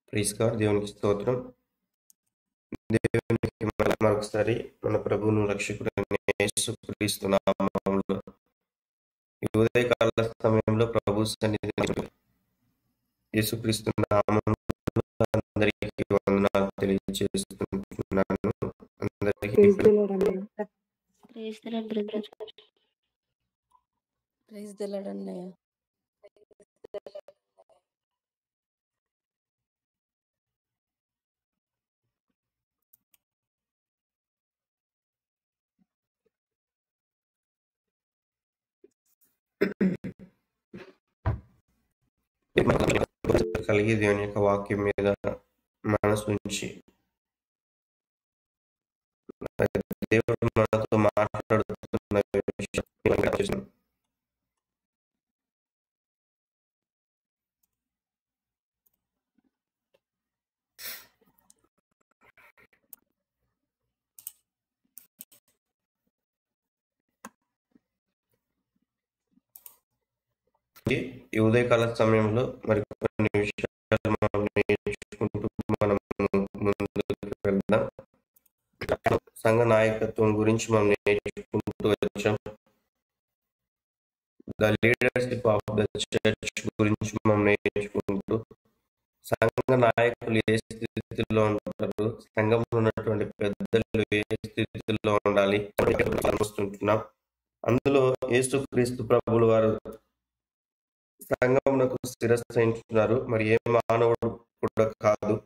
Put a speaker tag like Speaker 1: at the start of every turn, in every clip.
Speaker 1: Praise God దేవునికి స్తోత్రం దేవునికి మరల మరొకసారి మన ప్రభువును రక్షకుడు యేసుక్రీస్తు నామములో ఈ ఉదయకాల సమయంలో ప్రభు సన్నిధి యేసుక్రీస్తు నామములో అందరికీ వందనాలు తెలియజేస్తున్నాను అందరికీ
Speaker 2: ప్రైజ్ ది లార్డ్ అన్నయ్య
Speaker 3: praise the Lord brother
Speaker 4: praise the Lord అన్నయ్య
Speaker 1: కలిగి దేవుని యొక్క వాక్యం మీద మనసు ఉంచి దేవుడు మనతో మాట్లాడుతున్న విషయం చేస్తున్నాం. ఈ ఉదయకాల సమయంలో మరి కొన్ని విషయాలు మనం నేర్చుకుంటూ మనం ముందుకు వెళ్దాం సంఘ నాయకత్వం గురించి మనం నేర్చుకుంటూ వచ్చాం the leadership of the church గురించి మనం నేర్చుకుంటూ సంఘ నాయకులు ఏ స్థితిలో ఉంటారు సంఘంలో ఉన్నటువంటి పెద్దలు ఏ స్థితిలో ఉండాలి చూస్తున్నాం అందులో యేసుక్రీస్తు ప్రభులు వారు సంఘమునకు శిరస్సు మరి ఏ మానవుడు కూడా కాదు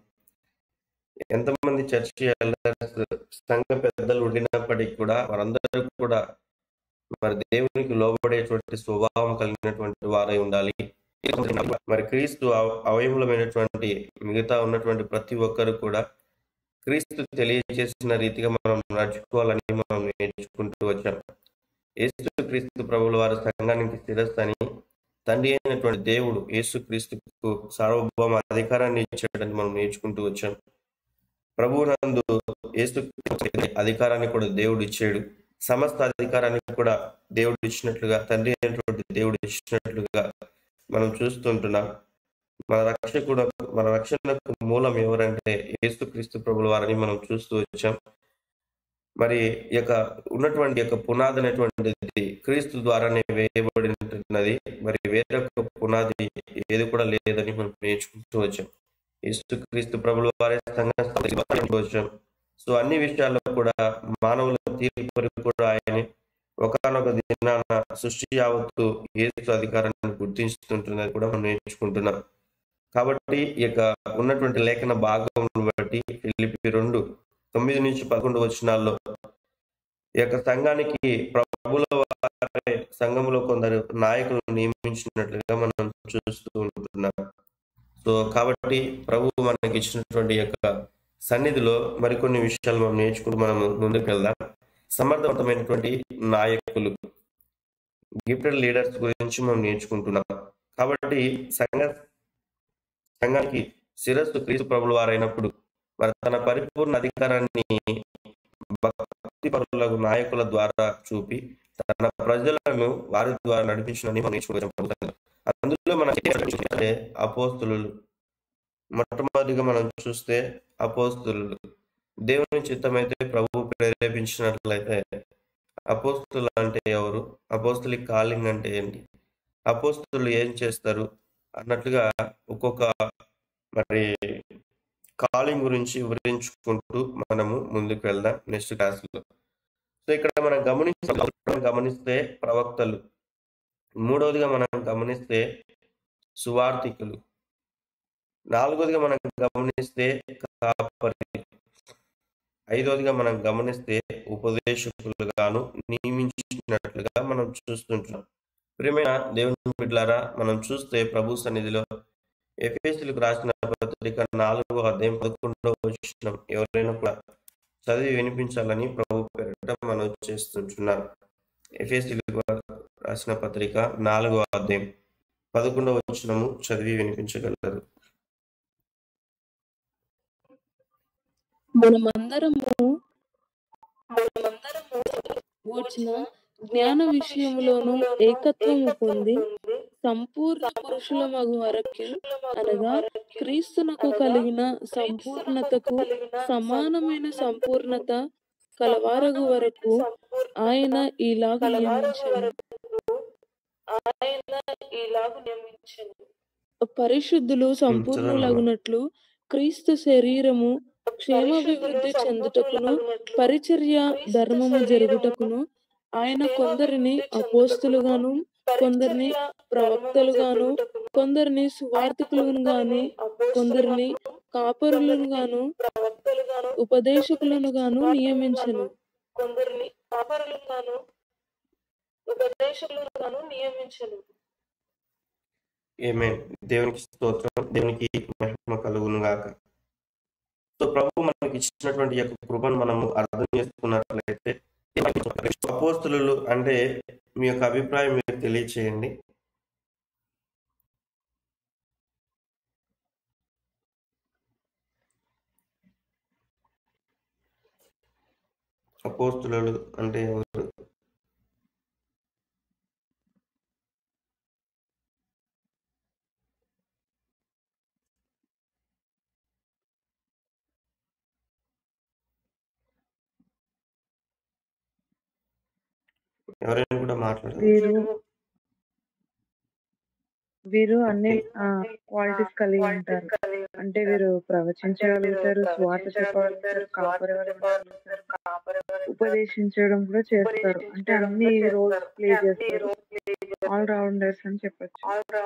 Speaker 1: ఎంతమంది చర్చి ఎల్డర్స్ సంఘ పెద్దలు ఉండినప్పటికీ కూడా వారందరూ కూడా మరి దేవునికి లోబడేటువంటి స్వభావం కలిగినటువంటి వారై ఉండాలి మరి క్రీస్తు అవ- అవయములమైనటువంటి మిగతా ఉన్నటువంటి ప్రతి ఒక్కరు కూడా క్రీస్తు తెలియజేసిన రీతిగా మనం నడుచుకోవాలని మనం నేర్చుకుంటూ వచ్చాం యేసు క్రీస్తు ప్రభుల వారి సంఘానికి శిరస్సు అని తండ్రి అయినటువంటి దేవుడు యేసుక్రీస్తుకు సార్వభౌమ అధికారాన్ని ఇచ్చాడని మనం నేర్చుకుంటూ వచ్చాం ప్రభువునందు యేసు అధికారాన్ని కూడా దేవుడు ఇచ్చాడు సమస్త అధికారాన్ని కూడా దేవుడు ఇచ్చినట్లుగా తండ్రి అయినటువంటి దేవుడు ఇచ్చినట్లుగా మనం చూస్తుంటున్నాం మన రక్షకుడు మన రక్షణకు మూలం ఎవరంటే యేసుక్రీస్తు ప్రభుల వారిని మనం చూస్తూ వచ్చాం మరి ఈ యొక్క ఉన్నటువంటి యొక్క పునాది అనేటువంటిది క్రీస్తు ద్వారానే వేయబడి ఉంటున్నది మరి వేరొక పునాది ఏది కూడా లేదని మనం నేర్చుకుంటూ వచ్చాం యేసు క్రీస్తు ప్రభుల వారే సంఘం స్థాపించబడి వచ్చాం సో అన్ని విషయాల్లో కూడా మానవుల తీర్పు కొరకు కూడా ఆయన ఒకనొక దినాన సృష్టి యావత్తు యేసు అధికారాన్ని గుర్తించుతుంటున్నది కూడా మనం నేర్చుకుంటున్నాం కాబట్టి ఈ యొక్క ఉన్నటువంటి లేఖన భాగం బట్టి ఫిలిపి రెండు తొమ్మిది నుంచి పదకొండు వచనాల్లో ఈ యొక్క సంఘానికి ప్రభుల వారే సంఘంలో కొందరు నాయకులను నియమించినట్లుగా మనం చూస్తూ ఉంటున్నాం సో కాబట్టి ప్రభు మనకి ఇచ్చినటువంటి ఈ యొక్క సన్నిధిలో మరికొన్ని విషయాలు మనం నేర్చుకుంటూ మనం ముందుకు వెళ్దాం సమర్థవంతమైనటువంటి నాయకులు గిఫ్టెడ్ లీడర్స్ గురించి మనం నేర్చుకుంటున్నాం కాబట్టి సంఘ సంఘానికి శిరస్సు క్రీస్తు ప్రభుల వారైనప్పుడు మరి తన పరిపూర్ణ అధికారాన్ని భక్తి పరులకు నాయకుల ద్వారా చూపి తన ప్రజలను వారి ద్వారా నడిపించినని మనం నేర్చుకుంటాం అందులో మనం చూస్తే అపోస్తులు మొట్టమొదటిగా మనం చూస్తే అపోస్తులు దేవుని చిత్తమైతే ప్రభు ప్రేరేపించినట్లయితే అపోస్తులు అంటే ఎవరు అపోస్తులి కాలింగ్ అంటే ఏంటి అపోస్తులు ఏం చేస్తారు అన్నట్లుగా ఒక్కొక్క మరి కాలింగ్ గురించి వివరించుకుంటూ మనము ముందుకు వెళ్దాం నెక్స్ట్ క్లాస్ లో సో ఇక్కడ మనం గమనిస్తే గమనిస్తే ప్రవక్తలు మూడవదిగా మనం గమనిస్తే సువార్థికులు నాలుగోదిగా మనం గమనిస్తే కాపరి ఐదవదిగా మనం గమనిస్తే ఉపదేశకులుగాను నియమించినట్లుగా మనం చూస్తుంటున్నాం ప్రియమైన దేవుని బిడ్డలారా మనం చూస్తే ప్రభు సన్నిధిలో ఎఫ్ఎస్లకు రాసిన పత్రిక నాలుగో అధ్యాయం పదకొండవ వచ్చిన ఎవరైనా కూడా చదివి వినిపించాలని ప్రభు పేరిట మనం చేస్తుంటున్నారు ఎఫ్ఎస్లకు రాసిన పత్రిక నాలుగో అధ్యాయం పదకొండవ వచనము చదివి వినిపించగలరు
Speaker 4: మనమందరము మనమందరము వచ్చిన జ్ఞాన విషయంలోను ఏకత్వము పొంది సంపూర్ణ పురుషుల మగు వరకు అనగా క్రీస్తునకు కలిగిన సంపూర్ణతకు సమానమైన సంపూర్ణత కలవారగు వరకు ఆయన ఇలాగ నియమించారు పరిశుద్ధులు సంపూర్ణులగునట్లు క్రీస్తు శరీరము క్షేమాభివృద్ధి చెందుటకును పరిచర్య ధర్మము జరుగుటకును ఆయన కొందరిని అపోస్తులుగాను కొందరిని ప్రవక్తలుగాను కొందరిని సువార్థికులను గాను కొందరిని కాపరులను గాను ఉపదేశకులను గాను నియమించను కొందరిని కాపరులను గాను ఉపదేశకులను గాను నియమించను
Speaker 1: ఏమే దేవునికి స్తోత్రం దేవునికి మహిమ కలుగును గాక సో ప్రభు మనకి ఇచ్చినటువంటి ఈ యొక్క కృపను మనము అర్థం చేసుకున్నట్లయితే అపోస్తులు అంటే మీ యొక్క అభిప్రాయం మీరు తెలియచేయండి అపోస్తులు అంటే ఎవరు ఎవరైనా కూడా మాట్లాడారు
Speaker 2: వీరు వీరు అన్ని క్వాలిటీస్ కలిగి ఉంటారు అంటే వీరు ప్రవచించగలుగుతారు స్వార్థ చెప్పగలుగుతారు కాపాడగలుగుతారు ఉపదేశించడం కూడా చేస్తారు అంటే అన్ని రోల్స్ ప్లే చేస్తారు ఆల్ రౌండర్స్ అని చెప్పొచ్చు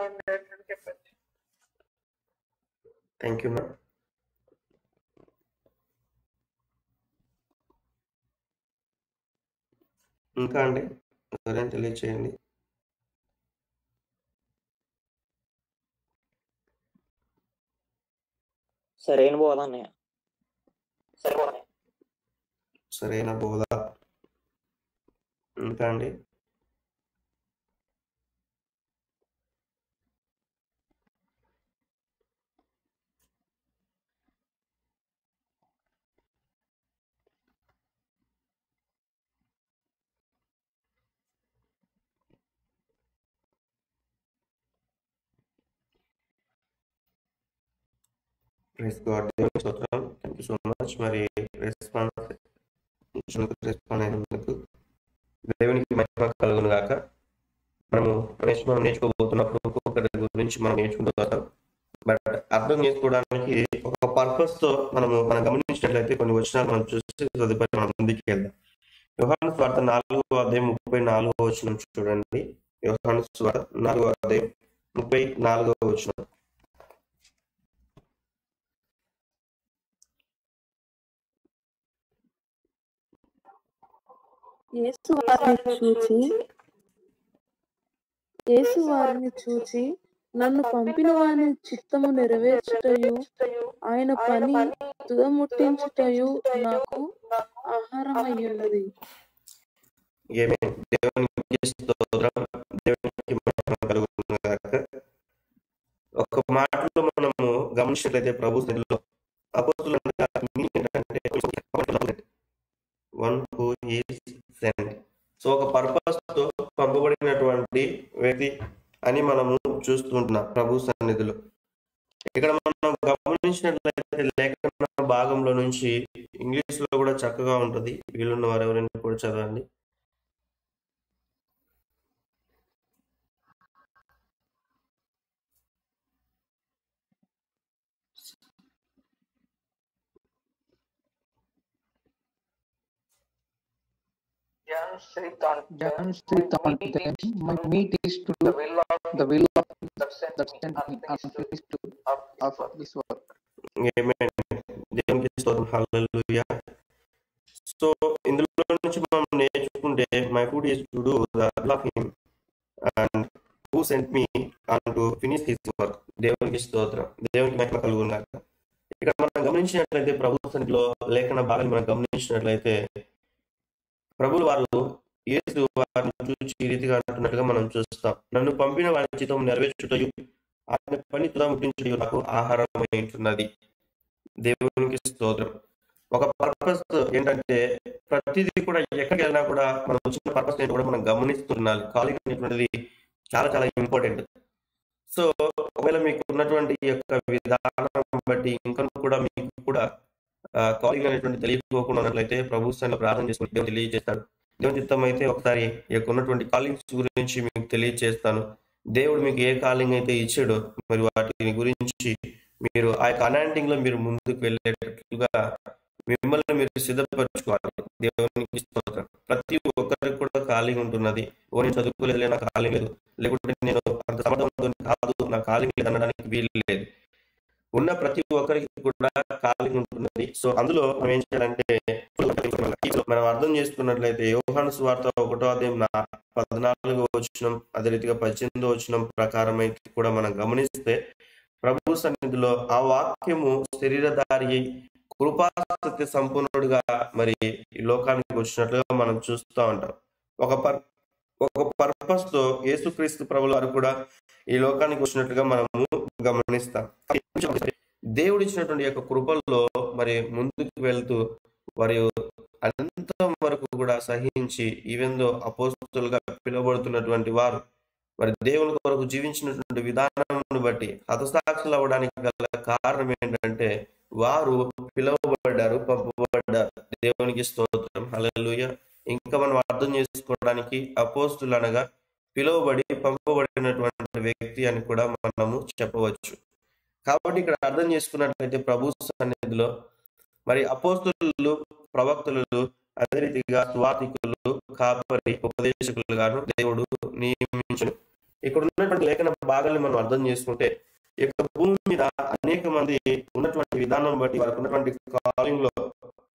Speaker 1: థ్యాంక్ యూ మ్యామ్ ఇంకా అండి ఎవరైనా తెలియచేయండి
Speaker 5: సరైన బోధ అన్నయ్య సరే
Speaker 1: సరైన బోధ ఇంకా అండి ప్రైస్ గాడ్ దేవుని స్తోత్రం థ్యాంక్ యూ సో మచ్ మరి రెస్పాన్స్ ఇచ్చినందుకు రెస్పాండ్ అయినందుకు దేవునికి మహిమ కలుగును గాక మనము నెక్స్ట్ మనం నేర్చుకోబోతున్నప్పుడు ఒక్కొక్కటి గురించి మనం నేర్చుకుంటూ వస్తాం బట్ అర్థం చేసుకోవడానికి ఒక పర్పస్ తో మనము మనం గమనించినట్లయితే కొన్ని వచనాలు మనం చూసి తదుపరి మనం ముందుకు వెళ్దాం యోహాను స్వార్థ నాలుగో అధ్యాయం ముప్పై నాలుగో వచనం చూడండి యోహాను స్వార్థ నాలుగో అధ్యాయం ముప్పై నాలుగో వచనం
Speaker 4: యేసు వారిని చూచి యేసు వారిని చూచి నన్ను పంపిన వాని చిత్తము నెరవేర్చుటయు ఆయన పని తుదముట్టించుటయు నాకు ఆహారమయ్యున్నది
Speaker 1: ఏమే దేవునికి స్తోత్రం దేవునికి మహిమ కలుగును గాక ఒక మాటలో మనము గమనించినట్లయితే ప్రభు సన్నిధిలో అపోస్తులు one who is sent so ఒక పర్పస్ తో పంపబడినటువంటి వ్యక్తి అని మనము చూస్తుంటున్నాం ప్రభు సన్నిధిలో ఇక్కడ మనం గమనించినట్లయితే లేఖన భాగంలో నుంచి ఇంగ్లీష్ లో కూడా చక్కగా ఉంటది వీళ్ళున్న వారు ఎవరైనా కూడా చదవండి
Speaker 6: John said unto them, My meat is to do the will of that sent me and finish to of this work.
Speaker 1: Amen. దేవునికి స్తోత్రం హల్లెలూయా సో ఇందులో నుంచి మనం నేర్చుకుంటే my food is to do the of him and who sent me and to finish his work దేవునికి స్తోత్రం దేవునికి మహిమ కలుగున్నాక ఇక్కడ మనం గమనించినట్లయితే ప్రభు సన్నిధిలో లేఖన భాగాన్ని మనం గమనించినట్లయితే ప్రభులు వారు యేసు వారిని చూచి ఈ రీతిగా అంటున్నట్టుగా మనం చూస్తాం నన్ను పంపిన వారి చిత్తం నెరవేర్చుటయు ఆయన పని తుదా ముట్టించుటయు నాకు ఆహారం ఉంటున్నది దేవునికి స్తోత్రం ఒక పర్పస్ ఏంటంటే ప్రతిదీ కూడా ఎక్కడికి వెళ్ళినా కూడా మనం వచ్చిన పర్పస్ ఏంటో కూడా మనం గమనిస్తున్నాం ఖాళీ అనేటువంటిది చాలా చాలా ఇంపార్టెంట్ సో ఒకవేళ మీకు ఉన్నటువంటి ఈ యొక్క విధానం బట్టి ఇంకా కూడా మీకు కూడా కాలింగ్ అనేటువంటి తెలియకోకుండా ఉన్నట్లయితే ప్రభు స్థానంలో ప్రార్థన చేసుకుని దేవుడు తెలియజేస్తాడు దేవుని చిత్తం అయితే ఒకసారి ఈ యొక్క ఉన్నటువంటి కాలింగ్స్ గురించి మీకు తెలియజేస్తాను దేవుడు మీకు ఏ కాలింగ్ అయితే ఇచ్చాడో మరి వాటిని గురించి మీరు ఆ యొక్క అనాంటింగ్ లో మీరు ముందుకు వెళ్ళేటట్లుగా మిమ్మల్ని మీరు సిద్ధపరచుకోవాలి దేవునికి స్తోత్రం ప్రతి ఒక్కరికి కూడా కాలింగ్ ఉంటున్నది ఓ నేను చదువుకోలేదు నాకు కాలింగ్ లేదు లేకుంటే నేను అంత సమర్థవంతుని కాదు నా కాలింగ్ లేదు అనడానికి వీలు లేదు ఉన్న ప్రతి ఒక్కరికి కూడా కాలింగ్ ఉంటున్నది సో అందులో మనం ఏం చేయాలంటే మనం అర్థం చేసుకున్నట్లయితే యోహాను స్వార్థ ఒకటో అధ్యాయం నా పద్నాలుగో వచనం అదే రీతిగా పద్దెనిమిదో వచనం ప్రకారం అయితే కూడా మనం గమనిస్తే ప్రభు సన్నిధిలో ఆ వాక్యము శరీరధారి అయి కృపాసక్తి సంపూర్ణుడిగా మరి ఈ లోకానికి వచ్చినట్లుగా మనం చూస్తూ ఉంటాం ఒక పర్ ఒక పర్పస్ తో యేసుక్రీస్తు ప్రభుల వారు కూడా ఈ లోకానికి వచ్చినట్టుగా మనము గమనిస్తాం దేవుడు ఇచ్చినటువంటి యొక్క కృపల్లో మరి ముందుకు వెళ్తూ వారి అనంతం వరకు కూడా సహించి ఈవెందో అపోస్తులుగా పిలువబడుతున్నటువంటి వారు మరి దేవుని కొరకు జీవించినటువంటి విధానం బట్టి హతసాక్షులు అవ్వడానికి గల కారణం ఏంటంటే వారు పిలువబడ్డారు పంపబడ్డారు దేవునికి స్తోత్రం హల్లెలూయా ఇంకా మనం అర్థం చేసుకోవడానికి అపోస్తులు అనగా పిలువబడి పంపబడినటువంటి వ్యక్తి అని కూడా మనము చెప్పవచ్చు కాబట్టి ఇక్కడ అర్థం చేసుకున్నట్లయితే ప్రభు సన్నిధిలో మరి అపోస్తులు ప్రవక్తలు అదే రీతిగా స్వాతికులు కాపరి ఉపదేశకులు గాను దేవుడు నియమించను ఇక్కడ ఉన్నటువంటి లేఖన భాగాల్ని మనం అర్థం చేసుకుంటే ఈ యొక్క భూమి మీద అనేక మంది ఉన్నటువంటి విధానం బట్టి వారికి ఉన్నటువంటి కాలింగ్ లో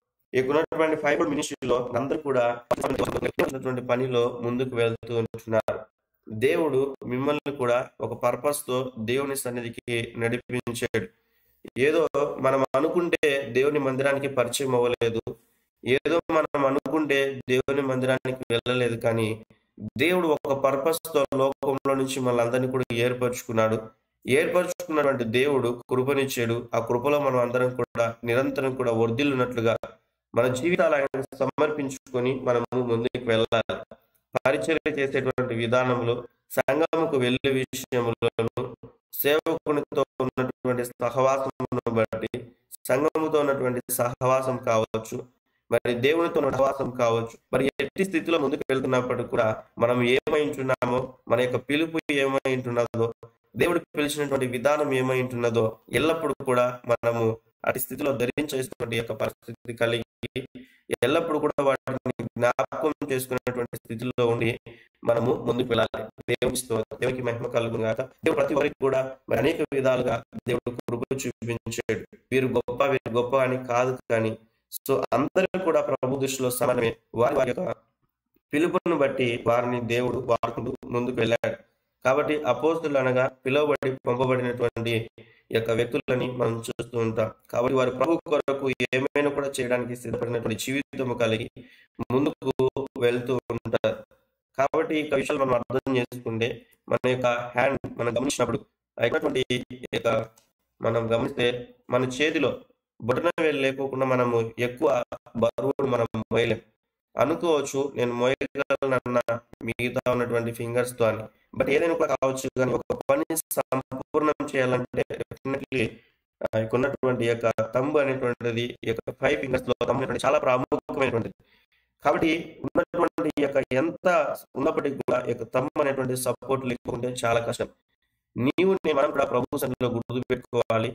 Speaker 1: ఈ యొక్క ఉన్నటువంటి ఫైబర్ మినిస్ట్రీలో అందరూ కూడా ఉన్నటువంటి పనిలో ముందుకు వెళ్తూ ఉంటున్నారు దేవుడు మిమ్మల్ని కూడా ఒక పర్పస్ తో దేవుని సన్నిధికి నడిపించాడు ఏదో మనం అనుకుంటే దేవుని మందిరానికి పరిచయం అవ్వలేదు ఏదో మనం అనుకుంటే దేవుని మందిరానికి వెళ్ళలేదు కానీ దేవుడు ఒక పర్పస్ తో లోకంలో నుంచి మనందరినీ కూడా ఏర్పరచుకున్నాడు ఏర్పరచుకున్నటువంటి దేవుడు కృపనిచ్చాడు ఆ కృపలో మనం అందరం కూడా నిరంతరం కూడా వర్ధిల్లున్నట్లుగా మన జీవితాలు ఆయన సమర్పించుకొని మనము ముందుకు వెళ్ళాలి పరిచర్య చేసేటువంటి విధానంలో సంఘముకు వెళ్ళే విషయంలోను సేవకునితో ఉన్నటువంటి సహవాసమును బట్టి సంఘముతో ఉన్నటువంటి సహవాసం కావచ్చు మరి దేవునితో ఉన్న సహవాసం కావచ్చు మరి ఎట్టి స్థితిలో ముందుకు వెళ్తున్నప్పటికీ కూడా మనం ఏమై ఉంటున్నామో మన యొక్క పిలుపు ఏమై ఉంటున్నదో దేవుడు పిలిచినటువంటి విధానం ఏమై ఉంటున్నదో ఎల్లప్పుడూ కూడా మనము అటు స్థితిలో ధరించేటువంటి యొక్క పరిస్థితి కలిగి ఎల్లప్పుడూ కూడా వాటిని జ్ఞాపకం చేసుకునేటువంటి స్థితిలో ఉండి మనము ముందుకు వెళ్ళాలి దేవుని స్తోత్రం. దేవునికి మహిమ కలుగును గాక దేవుడు ప్రతి ఒక్కరికి కూడా మరి అనేక విధాలుగా దేవుడు కృప చూపించాడు వీరు గొప్ప వీరు గొప్ప అని కాదు కానీ సో అందరూ కూడా ప్రభు దృష్టిలో సమానమే వారి వారి యొక్క పిలుపును బట్టి వారిని దేవుడు వాడుకుంటూ ముందుకు వెళ్ళాడు కాబట్టి అపోస్తులు అనగా పిలువబడి పంపబడినటువంటి ఈ యొక్క వ్యక్తులని మనం చూస్తూ ఉంటాం కాబట్టి వారు ప్రభు కొరకు ఏమైనా కూడా చేయడానికి సిద్ధపడినటువంటి జీవితం కలిగి ముందుకు వెళ్తూ ఉంటారు కాబట్టి ఈ యొక్క విషయాలు మనం అర్థం చేసుకుంటే మన యొక్క హ్యాండ్ మనం గమనించినప్పుడు అయినటువంటి యొక్క మనం గమనిస్తే మన చేతిలో బొటన వేలు లేకోకుండా మనము ఎక్కువ బరువును మనం మోయలేం అనుకోవచ్చు నేను మోయగలనన్న మిగతా ఉన్నటువంటి ఫింగర్స్ తో అని బట్ ఏదైనా కూడా కావచ్చు కానీ ఒక పని సంపూర్ణం చేయాలంటే డెఫినెట్లీ ఉన్నటువంటి యొక్క తంబు అనేటువంటిది ఈ యొక్క ఫైవ్ ఫింగర్స్ లో తంబు అనేటువంటి చాలా ప్రాముఖ్యమైనటువంటిది కాబట్టి ఉన్నటువంటి ఈ యొక్క ఎంత ఉన్నప్పటికీ కూడా ఈ యొక్క తంబు అనేటువంటి సపోర్ట్ లేకుంటే చాలా కష్టం నీవు నేను మనం కూడా ప్రభు సన్నిధిలో గుర్తు పెట్టుకోవాలి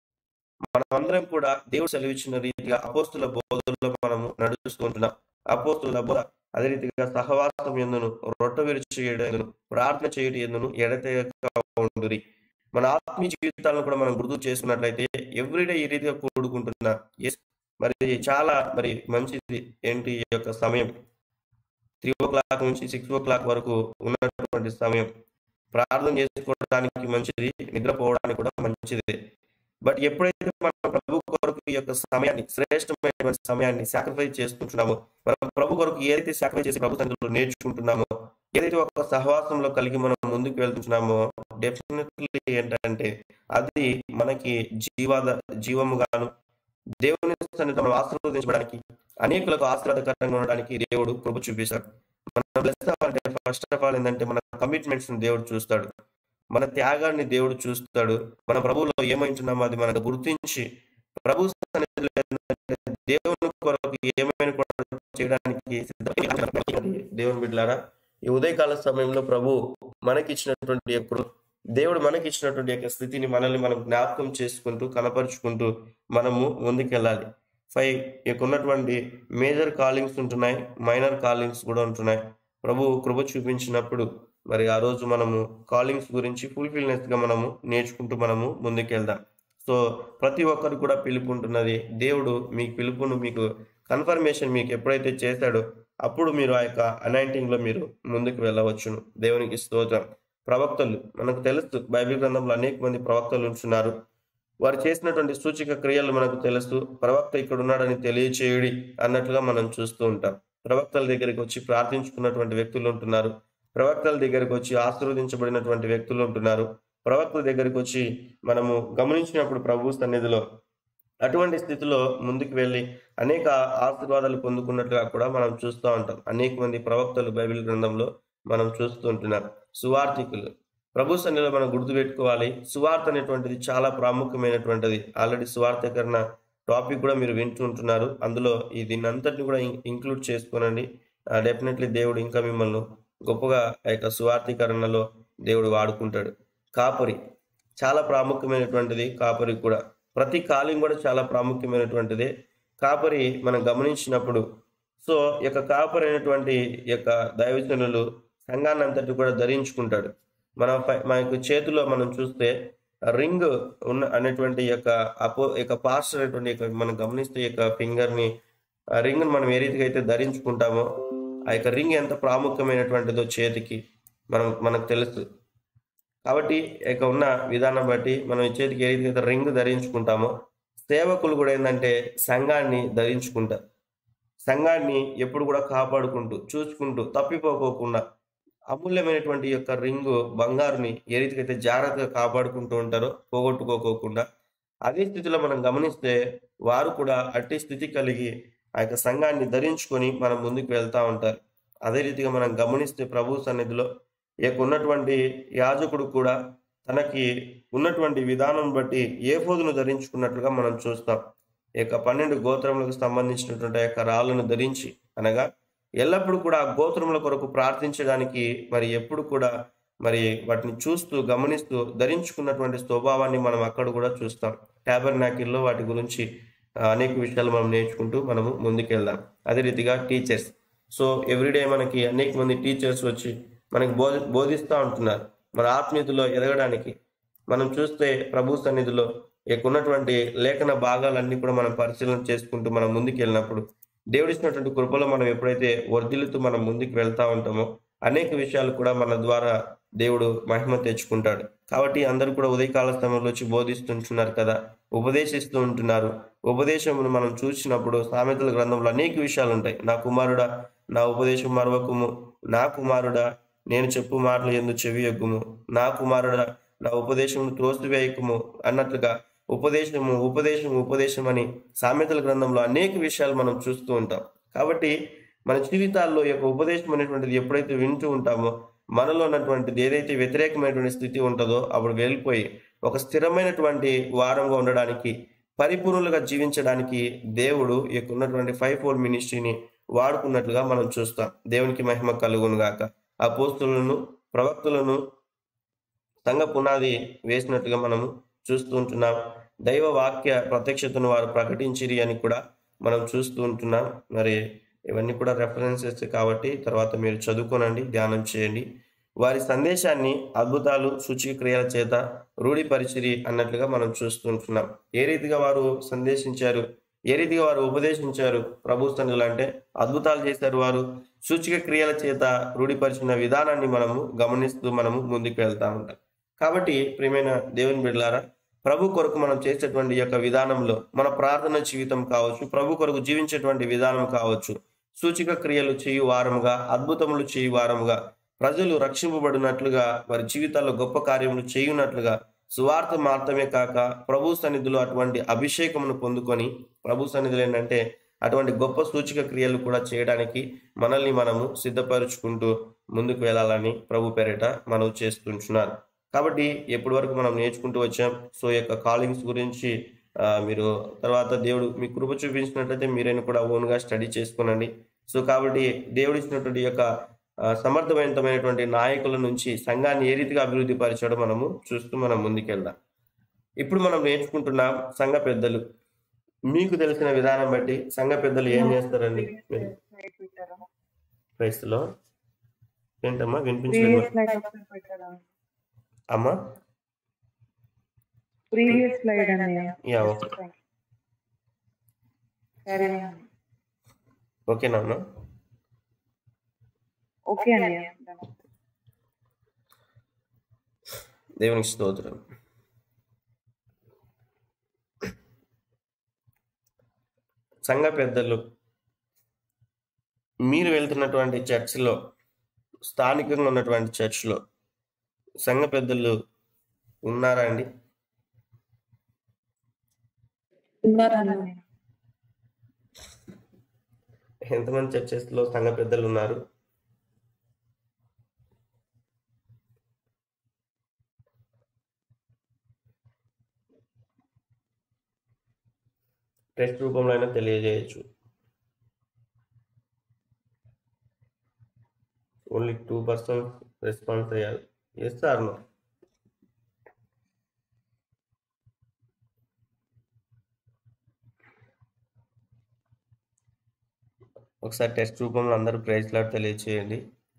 Speaker 1: మనమందరం కూడా దేవుడు సెలవిచ్చిన రీతిగా అపోస్తుల బోధనలో మనము నడుస్తూ ఉంటున్నాం అపోస్తుల బోధ అదే రీతిగా సహవాసం ఎందును రొట్ట విరిచి ఎందును ప్రార్థన చేయడం ఎందును ఎడతెగక ఉండురి మన ఆత్మీయ జీవితాలను కూడా మనం గుర్తు చేసుకున్నట్లయితే ఎవ్రీడే ఈ రీతిగా కూడుకుంటున్నా ఎస్ మరి చాలా మరి మంచిది ఏంటి ఈ యొక్క సమయం త్రీ ఓ క్లాక్ నుంచి సిక్స్ ఓ క్లాక్ వరకు ఉన్నటువంటి సమయం ప్రార్థన చేసుకోవడానికి మంచిది నిద్రపోవడానికి కూడా మంచిది బట్ ఎప్పుడైతే మనం ప్రభు కొరకు ఈ యొక్క సమయాన్ని శ్రేష్టమైనటువంటి సమయాన్ని సాక్రిఫైస్ చేసుకుంటున్నామో మనం ప్రభు కొరకు ఏదైతే సాక్రిఫైస్ చేసి ప్రభు సందులో నేర్చుకుంటున్నామో ఏదైతే ఒక సహవాసంలో కలిగి మనం ముందుకు వెళ్తున్నామో డెఫినెట్లీ ఏంటంటే అది మనకి జీవాద జీవముగాను దేవుని సన్నిధిలో మనం ఆశీర్వదించడానికి అనేకులకు ఆశీర్వాదకరంగా ఉండడానికి దేవుడు కృప చూపిస్తాడు మనం బ్లెస్ అవ్వాలంటే ఫస్ట్ ఆఫ్ ఆల్ ఏంటంటే మన కమిట్మెంట్స్ దేవుడు చూస్తాడు మన త్యాగాన్ని దేవుడు చూస్తాడు మన ప్రభువులో ఏమైంటున్నామో అది మనకు గుర్తించి ప్రభు సన్నిధిలో దేవుని కొరకు ఏమైనా కూడా చేయడానికి సిద్ధపడి దేవుని బిడ్డలారా ఈ ఉదయకాల సమయంలో ప్రభు మనకి ఇచ్చినటువంటి యొక్క దేవుడు మనకి ఇచ్చినటువంటి యొక్క స్థితిని మనల్ని మనం జ్ఞాపకం చేసుకుంటూ కనపరుచుకుంటూ మనము ముందుకెళ్ళాలి ఫైవ్ ఇక ఉన్నటువంటి మేజర్ కాలింగ్స్ ఉంటున్నాయి మైనర్ కాలింగ్స్ కూడా ఉంటున్నాయి ప్రభు కృప చూపించినప్పుడు మరి ఆ రోజు మనము కాలింగ్స్ గురించి ఫుల్ఫిల్నెస్ గా మనము నేర్చుకుంటూ మనము ముందుకెళ్దాం సో ప్రతి ఒక్కరు కూడా పిలుపు ఉంటున్నది దేవుడు మీ పిలుపును మీకు కన్ఫర్మేషన్ మీకు ఎప్పుడైతే చేశాడో అప్పుడు మీరు ఆ యొక్క అనాయింటింగ్ లో మీరు ముందుకు వెళ్ళవచ్చును దేవునికి స్తోత్రం ప్రవక్తలు మనకు తెలుసు బైబిల్ గ్రంథంలో అనేక మంది ప్రవక్తలు ఉంటున్నారు వారు చేసినటువంటి సూచిక క్రియలు మనకు తెలుసు ప్రవక్త ఇక్కడ ఉన్నాడని తెలియచేయుడి అన్నట్లుగా మనం చూస్తూ ఉంటాం ప్రవక్తల దగ్గరికి వచ్చి ప్రార్థించుకున్నటువంటి వ్యక్తులు ఉంటున్నారు ప్రవక్తల దగ్గరికి వచ్చి ఆశీర్వదించబడినటువంటి వ్యక్తులు ఉంటున్నారు ప్రవక్తల దగ్గరికి వచ్చి మనము గమనించినప్పుడు ప్రభు సన్నిధిలో అటువంటి స్థితిలో ముందుకు వెళ్ళి అనేక ఆశీర్వాదాలు పొందుకున్నట్లుగా కూడా మనం చూస్తూ ఉంటాం అనేక మంది ప్రవక్తలు బైబిల్ గ్రంథంలో మనం చూస్తూ ఉంటున్నాం సువార్థికులు ప్రభు సన్నిధిలో మనం గుర్తుపెట్టుకోవాలి సువార్త అనేటువంటిది చాలా ప్రాముఖ్యమైనటువంటిది ఆల్రెడీ సువార్థకరణ టాపిక్ కూడా మీరు వింటూ ఉంటున్నారు అందులో ఈ దీన్ని అంతటిని కూడా ఇంక్లూడ్ చేసుకోనండి డెఫినెట్లీ దేవుడు ఇంకా మిమ్మల్ని గొప్పగా ఆ యొక్క సువార్థీకరణలో దేవుడు వాడుకుంటాడు కాపరి చాలా ప్రాముఖ్యమైనటువంటిది కాపరి కూడా ప్రతి కాలింగ్ కూడా చాలా ప్రాముఖ్యమైనటువంటిది కాపరి మనం గమనించినప్పుడు సో ఈ యొక్క కాపరి అయినటువంటి ఈ యొక్క దైవజనులు సంఘాన్ని అంతటి కూడా ధరించుకుంటాడు మన పై- మన యొక్క చేతిలో మనం చూస్తే రింగ్ ఉన్న అనేటువంటి ఈ యొక్క అపో ఈ యొక్క పాస్టర్ అనేటువంటి ఈ యొక్క మనం గమనిస్తే ఈ యొక్క ఫింగర్ ని ఆ రింగ్ మనం ఏ రీతిగా అయితే ధరించుకుంటామో ఆ యొక్క రింగ్ ఎంత ప్రాముఖ్యమైనటువంటిదో చేతికి మనం మనకు తెలుసు కాబట్టి ఇక ఉన్న విధానం బట్టి మనం ఈ చేతికి ఏ రీతిగా అయితే రింగ్ ధరించుకుంటామో సేవకులు కూడా ఏంటంటే సంఘాన్ని ధరించుకుంటారు సంఘాన్ని ఎప్పుడు కూడా కాపాడుకుంటూ చూసుకుంటూ తప్పిపోకోకుండా అమూల్యమైనటువంటి ఈ యొక్క రింగు బంగారుని ఏ రీతిగా అయితే జాగ్రత్తగా కాపాడుకుంటూ ఉంటారో పోగొట్టుకోకోకుండా అదే స్థితిలో మనం గమనిస్తే వారు కూడా అట్టి స్థితి కలిగి ఆ యొక్క సంఘాన్ని ధరించుకొని మనం ముందుకు వెళ్తా ఉంటారు అదే రీతిగా మనం గమనిస్తే ప్రభు సన్నిధిలో ఈ యొక్క ఉన్నటువంటి యాజకుడు కూడా తనకి ఉన్నటువంటి విధానం బట్టి ఏ పోదును ధరించుకున్నట్లుగా మనం చూస్తాం ఈ యొక్క పన్నెండు గోత్రములకు సంబంధించినటువంటి ఆ యొక్క రాళ్ళను ధరించి అనగా ఎల్లప్పుడూ కూడా ఆ గోత్రముల కొరకు ప్రార్థించడానికి మరి ఎప్పుడు కూడా మరి వాటిని చూస్తూ గమనిస్తూ ధరించుకున్నటువంటి స్వభావాన్ని మనం అక్కడ కూడా చూస్తాం ట్యాబర్ నాకిల్లో వాటి గురించి ఆ, అనేక విషయాలు మనం నేర్చుకుంటూ మనము ముందుకెళ్దాం అదే రీతిగా టీచర్స్ సో ఎవ్రీడే మనకి అనేక మంది టీచర్స్ వచ్చి మనకి బోధ బోధిస్తూ ఉంటున్నారు మన ఆత్మీయతలో ఎదగడానికి మనం చూస్తే ప్రభు సన్నిధిలో ఇక ఉన్నటువంటి లేఖన భాగాలన్నీ కూడా మనం పరిశీలన చేసుకుంటూ మనం ముందుకు వెళ్ళినప్పుడు దేవుడు ఇచ్చినటువంటి కృపలో మనం ఎప్పుడైతే వర్ధిల్లుతూ మనం ముందుకు వెళ్తా ఉంటామో అనేక విషయాలు కూడా మన ద్వారా దేవుడు మహిమ తెచ్చుకుంటాడు కాబట్టి అందరూ కూడా ఉదయకాల సమయంలో వచ్చి బోధిస్తుంటున్నారు కదా ఉపదేశిస్తూ ఉంటున్నారు ఉపదేశమును మనం చూసినప్పుడు సామెతల గ్రంథంలో అనేక విషయాలు ఉంటాయి నా కుమారుడా నా ఉపదేశం మరవకుము నా కుమారుడా నేను చెప్పు మాటలు ఎందు చెవి ఎగ్గుము నా కుమారుడా నా ఉపదేశమును త్రోసివేయకుము అన్నట్లుగా ఉపదేశము ఉపదేశం ఉపదేశం అని సామెతల గ్రంథంలో అనేక విషయాలు మనం చూస్తూ ఉంటాం కాబట్టి మన జీవితాల్లో ఈ యొక్క ఉపదేశం అనేటువంటిది ఎప్పుడైతే వింటూ ఉంటామో మనలో ఉన్నటువంటిది ఏదైతే వ్యతిరేకమైనటువంటి స్థితి ఉంటుందో అప్పుడు వెళ్ళిపోయి ఒక స్థిరమైనటువంటి వారంగా ఉండడానికి పరిపూర్ణులుగా జీవించడానికి దేవుడు ఈ యొక్క ఉన్నటువంటి ఫైవ్ ఫోర్ మినిస్ట్రీని వాడుకున్నట్లుగా మనం చూస్తాం దేవునికి మహిమ కలుగును గాక ఆ పోస్తులను ప్రవక్తులను సంఘ పునాది వేసినట్టుగా మనము చూస్తూ ఉంటున్నాం దైవ వాక్య ప్రత్యక్షతను వారు ప్రకటించిరి అని కూడా మనం చూస్తూ ఉంటున్నాం మరి ఇవన్నీ కూడా రెఫరెన్సెస్ కాబట్టి తర్వాత మీరు చదువుకోనండి ధ్యానం చేయండి వారి సందేశాన్ని అద్భుతాలు సూచిక క్రియల చేత రూఢిపరిచిరి అన్నట్లుగా మనం చూస్తుంటున్నాం ఏ రీతిగా వారు సందేశించారు ఏ రీతిగా వారు ఉపదేశించారు ప్రభు సన్నిధిలో అంటే అద్భుతాలు చేశారు వారు సూచిక క్రియల చేత రూఢిపరిచిన విధానాన్ని మనము గమనిస్తూ మనము ముందుకు వెళ్తా ఉంటాం కాబట్టి ప్రియమైన దేవుని బిడ్డలారా ప్రభు కొరకు మనం చేసేటువంటి ఈ యొక్క విధానంలో మన ప్రార్థన జీవితం కావచ్చు ప్రభు కొరకు జీవించేటువంటి విధానం కావచ్చు సూచిక క్రియలు చేయు వారముగా అద్భుతములు చేయు వారముగా ప్రజలు రక్షింపబడినట్లుగా వారి జీవితాల్లో గొప్ప కార్యములు చేయునట్లుగా సువార్త మాత్రమే కాక ప్రభు సన్నిధిలో అటువంటి అభిషేకమును పొందుకొని ప్రభు సన్నిధిలో ఏంటంటే అటువంటి గొప్ప సూచిక క్రియలు కూడా చేయడానికి మనల్ని మనము సిద్ధపరుచుకుంటూ ముందుకు వెళ్ళాలని ప్రభు పేరిట మనవి చేస్తుంటున్నారు కాబట్టి ఎప్పటి వరకు మనం నేర్చుకుంటూ వచ్చాం సో ఈ యొక్క కాలింగ్స్ గురించి ఆ, మీరు తర్వాత దేవుడు మీ కృప చూపించినట్లయితే మీరైనా కూడా ఓన్గా స్టడీ చేసుకునండి సో కాబట్టి దేవుడు ఇచ్చినటువంటి ఈ యొక్క ఆ, సమర్థవంతమైనటువంటి నాయకుల నుంచి సంఘాన్ని ఏ రీతిగా అభివృద్ధి పరిచడం మనము చూస్తూ మనం ముందుకెళ్దాం ఇప్పుడు మనం నేర్చుకుంటున్నాం సంఘ పెద్దలు మీకు తెలిసిన విధానం బట్టి సంఘ పెద్దలు ఏం చేస్తారండి మీరు
Speaker 2: స్లైడ్ పెట్టారా
Speaker 1: క్రైస్తులో ఏంటమ్మా వినిపించలేదు
Speaker 2: ప్రీవియస్ స్లైడ్ ఒకసారి పెట్టారా
Speaker 1: అమ్మా
Speaker 2: ప్రీవియస్ స్లైడ్ అన్నయ్య
Speaker 1: యా ఓకే
Speaker 2: సరే
Speaker 1: ఓకేనా అమ్మా
Speaker 2: ఓకే అన్నయ్య
Speaker 1: దేవునికి స్తోత్రం సంఘ పెద్దలు మీరు వెళ్తున్నటువంటి చర్చిలో స్థానికంగా ఉన్నటువంటి చర్చిలో సంఘ పెద్దలు ఉన్నారా అండి ఎంతమంది చర్చెస్లో సంఘ పెద్దలు ఉన్నారు టెస్ట్ రూపంలో అయినా తెలియజేయచ్చు ఓన్లీ టూ పర్సెంట్ రెస్పాన్స్ అయ్యారు ఎస్ ఆర్ నో ఒకసారి టెస్ట్ రూపంలో అందరూ ప్రైజ్ లాట్ తెలియచేయండి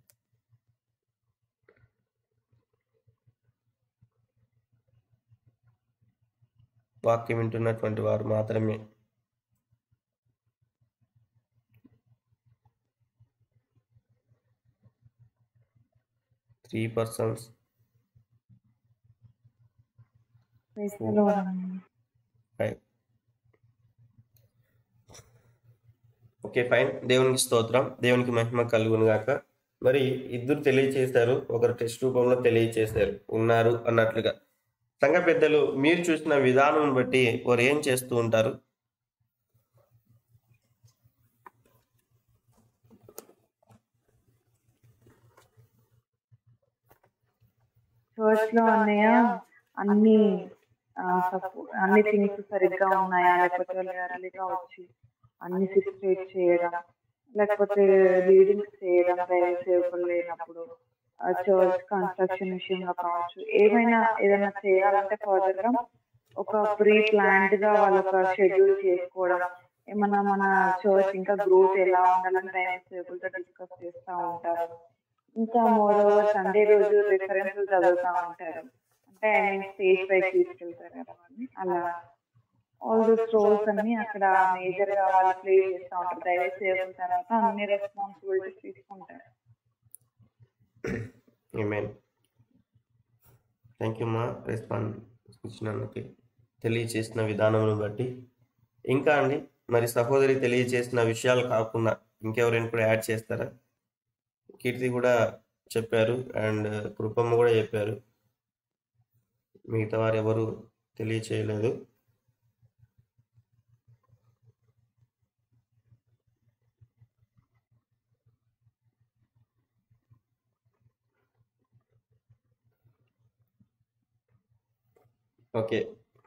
Speaker 1: వాక్యం వింటున్నటువంటి వారు మాత్రమే three persons five okay fine దేవునికి స్తోత్రం దేవునికి మహిమ కలుగును గాక మరి ఇద్దరు తెలియచేశారు ఒకరు టెస్ట్ రూపంలో తెలియచేశారు ఉన్నారు అన్నట్లుగా సంఘ పెద్దలు మీరు చూసిన విధానం బట్టి వారు ఏం చేస్తూ ఉంటారు
Speaker 2: చర్చ్ లో అన్నయ్య అన్ని ఆ, సపో- అన్ని థింగ్స్ సరిగ్గా ఉన్నాయా లేకపోతే వాళ్ళు ఎర్లీగా వచ్చి అన్ని సిస్టేట్ చేయడం లేకపోతే లీడింగ్స్ చేయడం దైవ సేవకులు లేనప్పుడు చర్చ్ కన్స్ట్రక్షన్ విషయంలో కావచ్చు ఏమైనా ఏదైనా చేయాలంటే ఫర్దర్ గా ఒక ప్రీ ప్లాన్డ్ గా వాళ్ళ ఒక షెడ్యూల్ చేసుకోవడం ఏమన్నా మన చర్చ్ ఇంకా గ్రోత్ ఎలా ఉండాలని దైవ సేవకులతో డిస్కస్ చేస్తూ ఉంటారు ఇంకా మోర్ ఓవర్ సండే రోజు రిఫరెన్స్ చదువుతా ఉంటారు అంటే ఐ మీన్ స్టేజ్ పైకి తీసుకెళ్తారు కదా వాళ్ళని. అలా ఆల్ దోస్ రోల్స్ అన్ని అక్కడ మేజర్ గా వాళ్ళు ప్లే చేస్తూ ఉంటారు దైవ సేవకుల తర్వాత అన్ని రెస్పాన్సిబిలిటీస్ తీసుకుంటారు
Speaker 1: ఏమేన్ థ్యాంక్ యూ మా రెస్పాన్స్ ఇచ్చినందుకు తెలియచేసిన విధానమును బట్టి ఇంకా అండి మరి సహోదరి తెలియచేసిన విషయాలు కాకుండా ఇంకెవరైనా కూడా యాడ్ చేస్తారా కీర్తి కూడా చెప్పారు అండ్ కృపమ్మ కూడా చెప్పారు మిగతా వారు ఎవరు తెలియచేయలేదు ఓకే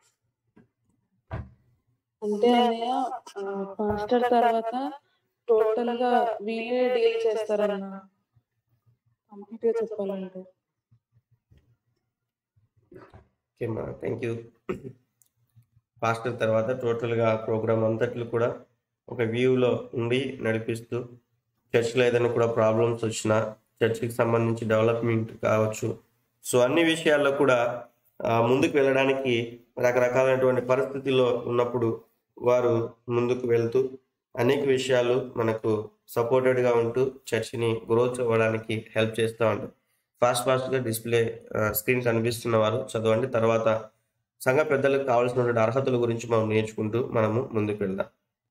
Speaker 7: అంటే అన్నయ్య మాస్టర్ తర్వాత టోటల్ గా వీళ్ళే డీల్ చేస్తారన్న కంప్లీట్ గా చెప్పాలంటే
Speaker 1: ఓకే మా థ్యాంక్ యూ పాస్టర్ తర్వాత టోటల్గా ప్రోగ్రామ్ అంతట్లు కూడా ఒక వ్యూలో ఉండి నడిపిస్తూ చర్చ్లో ఏదైనా కూడా ప్రాబ్లమ్స్ వచ్చినా చర్చ్కి సంబంధించి డెవలప్మెంట్ కావచ్చు సో అన్ని విషయాల్లో కూడా ఆ, ముందుకు వెళ్ళడానికి రకరకాలైనటువంటి పరిస్థితుల్లో ఉన్నప్పుడు వారు ముందుకు వెళ్తూ అనేక విషయాలు మనకు సపోర్టెడ్గా ఉంటూ చర్చిని గ్రోత్ అవ్వడానికి హెల్ప్ చేస్తూ ఉంటారు ఫాస్ట్ ఫాస్ట్గా డిస్ప్లే స్క్రీన్ కనిపిస్తున్న వారు చదవండి తర్వాత సంఘ పెద్దలకు కావాల్సినటువంటి అర్హతల గురించి మనం నేర్చుకుంటూ మనము ముందుకు వెళ్దాం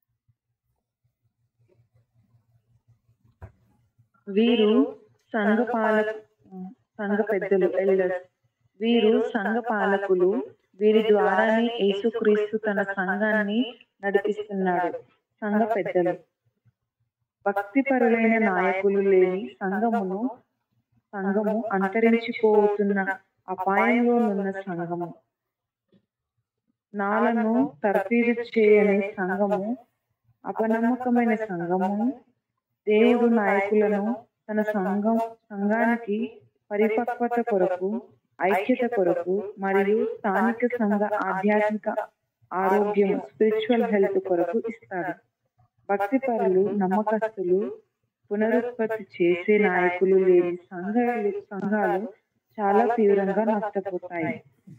Speaker 2: వీరు సంఘ పాలక సంఘ పెద్దలు ఎల్డర్స్ వీరు సంఘ పాలకులు వీరి ద్వారానే యేసుక్రీస్తు తన సంఘాన్ని నడిపిస్తున్నాడు సంఘ పెద్దలు భక్తిపరులైన నాయకులు లేని సంఘమును సంఘము అంతరించిపోతున్న అపాయంలోనున్న సంఘము నాలను తర్ఫీదు చేయని సంఘము అపనమ్మకమైన సంఘము దేవుడు నాయకులను తన సంఘం సంఘానికి పరిపక్వత కొరకు ఐక్యత కొరకు మరియు స్థానిక సంఘ ఆధ్యాత్మిక ఆరోగ్యం స్పిరిచువల్ హెల్త్ కొరకు ఇస్తాడు భక్తి పరులు నమ్మకస్తులు పునరుత్పత్తి చేసే నాయకులు లేని సంఘాలు సంఘాలు చాలా తీవ్రంగా నష్టపోతాయి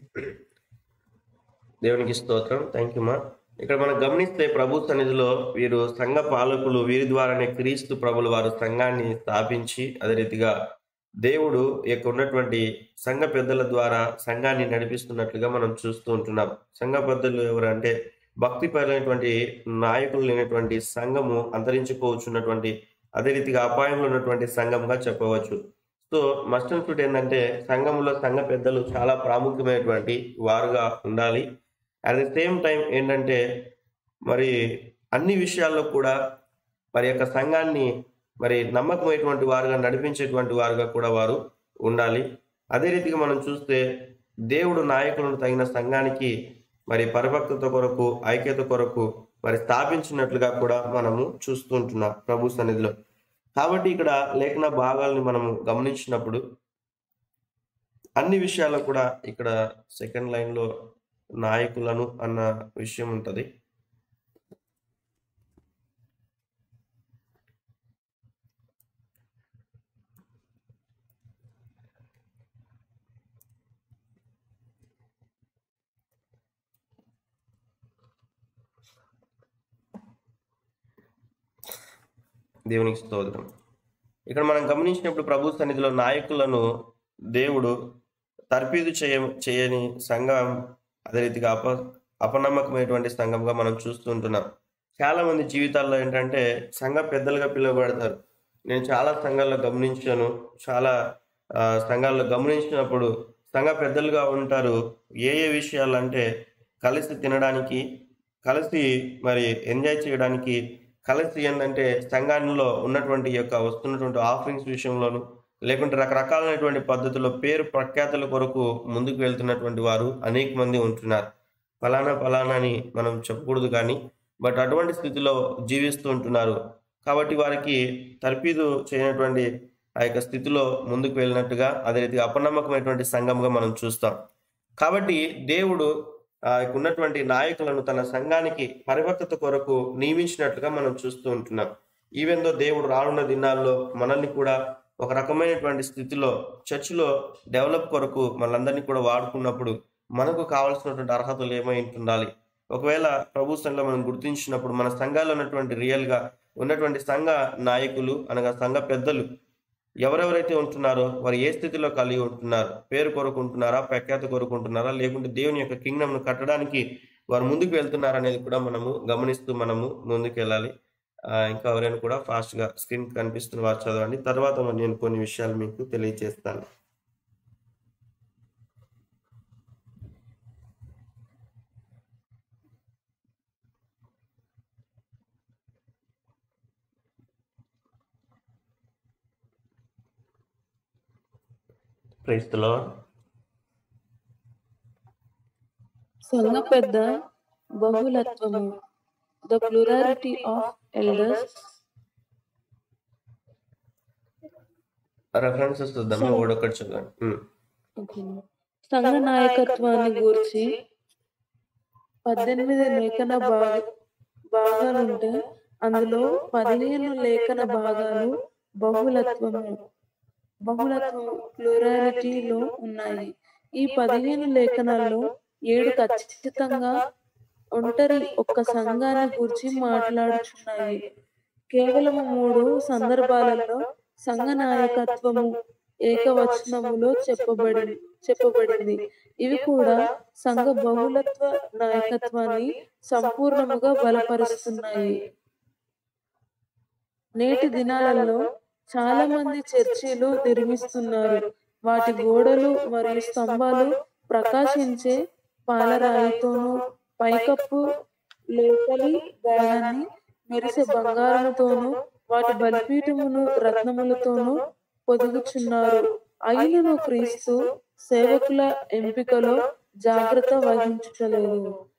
Speaker 1: దేవునికి స్తోత్రం థ్యాంక్ యూ మా ఇక్కడ మనం గమనిస్తే ప్రభు సన్నిధిలో వీరు సంఘ పాలకులు వీరి ద్వారానే క్రీస్తు ప్రభులు వారు సంఘాన్ని స్థాపించి అదే రీతిగా దేవుడు యొక్క ఉన్నటువంటి సంఘ పెద్దల ద్వారా సంఘాన్ని నడిపిస్తున్నట్లుగా మనం చూస్తూ ఉంటున్నాం సంఘ పెద్దలు ఎవరు అంటే భక్తి పరమైనటువంటి నాయకులు లేనటువంటి సంఘము అంతరించిపోవచ్చున్నటువంటి అదే రీతిగా అపాయంలో ఉన్నటువంటి సంఘంగా చెప్పవచ్చు సో మస్ట్ అండ్ షుడ్ ఏంటంటే సంఘంలో సంఘ పెద్దలు చాలా ప్రాముఖ్యమైనటువంటి వారుగా ఉండాలి అట్ ది సేమ్ టైం ఏంటంటే మరి అన్ని విషయాల్లో కూడా మరి యొక్క సంఘాన్ని మరి నమ్మకమైనటువంటి వారుగా నడిపించేటువంటి వారుగా కూడా వారు ఉండాలి అదే రీతిగా మనం చూస్తే దేవుడు నాయకులను తగిన సంఘానికి మరి పరిపక్వత కొరకు ఐక్యత కొరకు మరి స్థాపించినట్లుగా కూడా మనము చూస్తూ ఉంటున్నాం ప్రభు సన్నిధిలో కాబట్టి ఇక్కడ లేఖన భాగాల్ని మనము గమనించినప్పుడు అన్ని విషయాల్లో కూడా ఇక్కడ సెకండ్ లైన్ లో నాయకులను అన్న విషయం ఉంటది దేవునికి స్తోత్రం ఇక్కడ మనం గమనించినప్పుడు ప్రభు సన్నిధిలో నాయకులను దేవుడు తర్ఫీదు చేయ చేయని సంఘం అదే రీతిగా అప అపనమ్మకమైనటువంటి సంఘంగా మనం చూస్తుంటున్నాం చాలా మంది జీవితాల్లో ఏంటంటే సంఘ పెద్దలుగా పిలువబడతారు నేను చాలా సంఘాల్లో గమనించాను చాలా ఆ, సంఘాల్లో గమనించినప్పుడు సంఘ పెద్దలుగా ఉంటారు ఏ ఏ విషయాలు అంటే కలిసి తినడానికి కలిసి మరి ఎంజాయ్ చేయడానికి కలిసి ఏంటంటే సంఘాల్లో ఉన్నటువంటి యొక్క వస్తున్నటువంటి ఆఫరింగ్స్ విషయంలోను లేకుంటే రకరకాలైనటువంటి పద్ధతుల్లో పేరు ప్రఖ్యాతుల కొరకు ముందుకు వెళ్తున్నటువంటి వారు అనేక మంది ఉంటున్నారు ఫలానా ఫలానా అని మనం చెప్పకూడదు కానీ బట్ అటువంటి స్థితిలో జీవిస్తూ ఉంటున్నారు కాబట్టి వారికి తర్ఫీదు చేయనటువంటి ఆ యొక్క స్థితిలో ముందుకు వెళ్ళినట్టుగా అదే రీతిగా అపనమ్మకమైనటువంటి సంఘంగా మనం చూస్తాం కాబట్టి దేవుడు ఆ యొక్క ఉన్నటువంటి నాయకులను తన సంఘానికి పరివర్తత కొరకు నియమించినట్లుగా మనం చూస్తూ ఉంటున్నాం ఈవెన్ దో దేవుడు రానున్న దినాల్లో మనల్ని కూడా ఒక రకమైనటువంటి స్థితిలో చర్చిలో డెవలప్ కొరకు మనందరినీ కూడా వాడుకున్నప్పుడు మనకు కావాల్సినటువంటి అర్హతలు ఏమై ఉండాలి ఒకవేళ ప్రభు సంఘంలో మనం గుర్తించినప్పుడు మన సంఘాల్లో ఉన్నటువంటి రియల్ గా ఉన్నటువంటి సంఘ నాయకులు అనగా సంఘ పెద్దలు ఎవరెవరైతే ఉంటున్నారో వారు ఏ స్థితిలో కలిగి ఉంటున్నారు పేరు కొరకు ఉంటున్నారా ప్రఖ్యాత కొరకు ఉంటున్నారా లేకుంటే దేవుని యొక్క కింగ్డమ్ ను కట్టడానికి వారు ముందుకు వెళ్తున్నారా అనేది కూడా మనము గమనిస్తూ మనము ముందుకు వెళ్ళాలి ఆ, ఇంకా ఎవరైనా కూడా ఫాస్ట్ గా స్క్రీన్ కనిపిస్తున్న వారు చదవండి తర్వాత మరి నేను కొన్ని విషయాలు మీకు తెలియజేస్తాను క్రైస్తలో
Speaker 7: సంఘ పెద్ద బహుళత్వము the plurality of elders
Speaker 1: references చూద్దాము ఒకటి చదవండి ఉమ్.
Speaker 7: సంఘ నాయకత్వాన్ని గూర్చి పద్దెనిమిది లేఖన భాగ భాగాలుంటే అందులో పదిహేను లేఖన భాగాలు బహుళత్వము బహుళత్వం ప్లూరాలిటీలో ఉన్నాయి ఈ పదిహేను లేఖనాల్లో ఏడు ఖచ్చితంగా ఒంటరి ఒక్క సంఘాన్ని గురించి మాట్లాడుచున్నాయి కేవలం మూడు సందర్భాలలో సంఘ నాయకత్వము ఏకవచనములో చెప్పబడి చెప్పబడింది ఇవి కూడా సంఘ బహుళత్వ నాయకత్వాన్ని సంపూర్ణముగా బలపరుస్తున్నాయి నేటి దినాలలో చాలా మంది చర్చిలు నిర్మిస్తున్నారు వాటి గోడలు మరియు స్తంభాలు ప్రకాశించే పాలరాయితోనూ పైకప్పు లోపలి భాగాన్ని మెరిసే బంగారముతోనూ వాటి బలిపీఠమును రత్నములతోనూ పొదుగుచున్నారు అయినను క్రీస్తు సేవకుల ఎంపికలో జాగ్రత్త వహించలేదు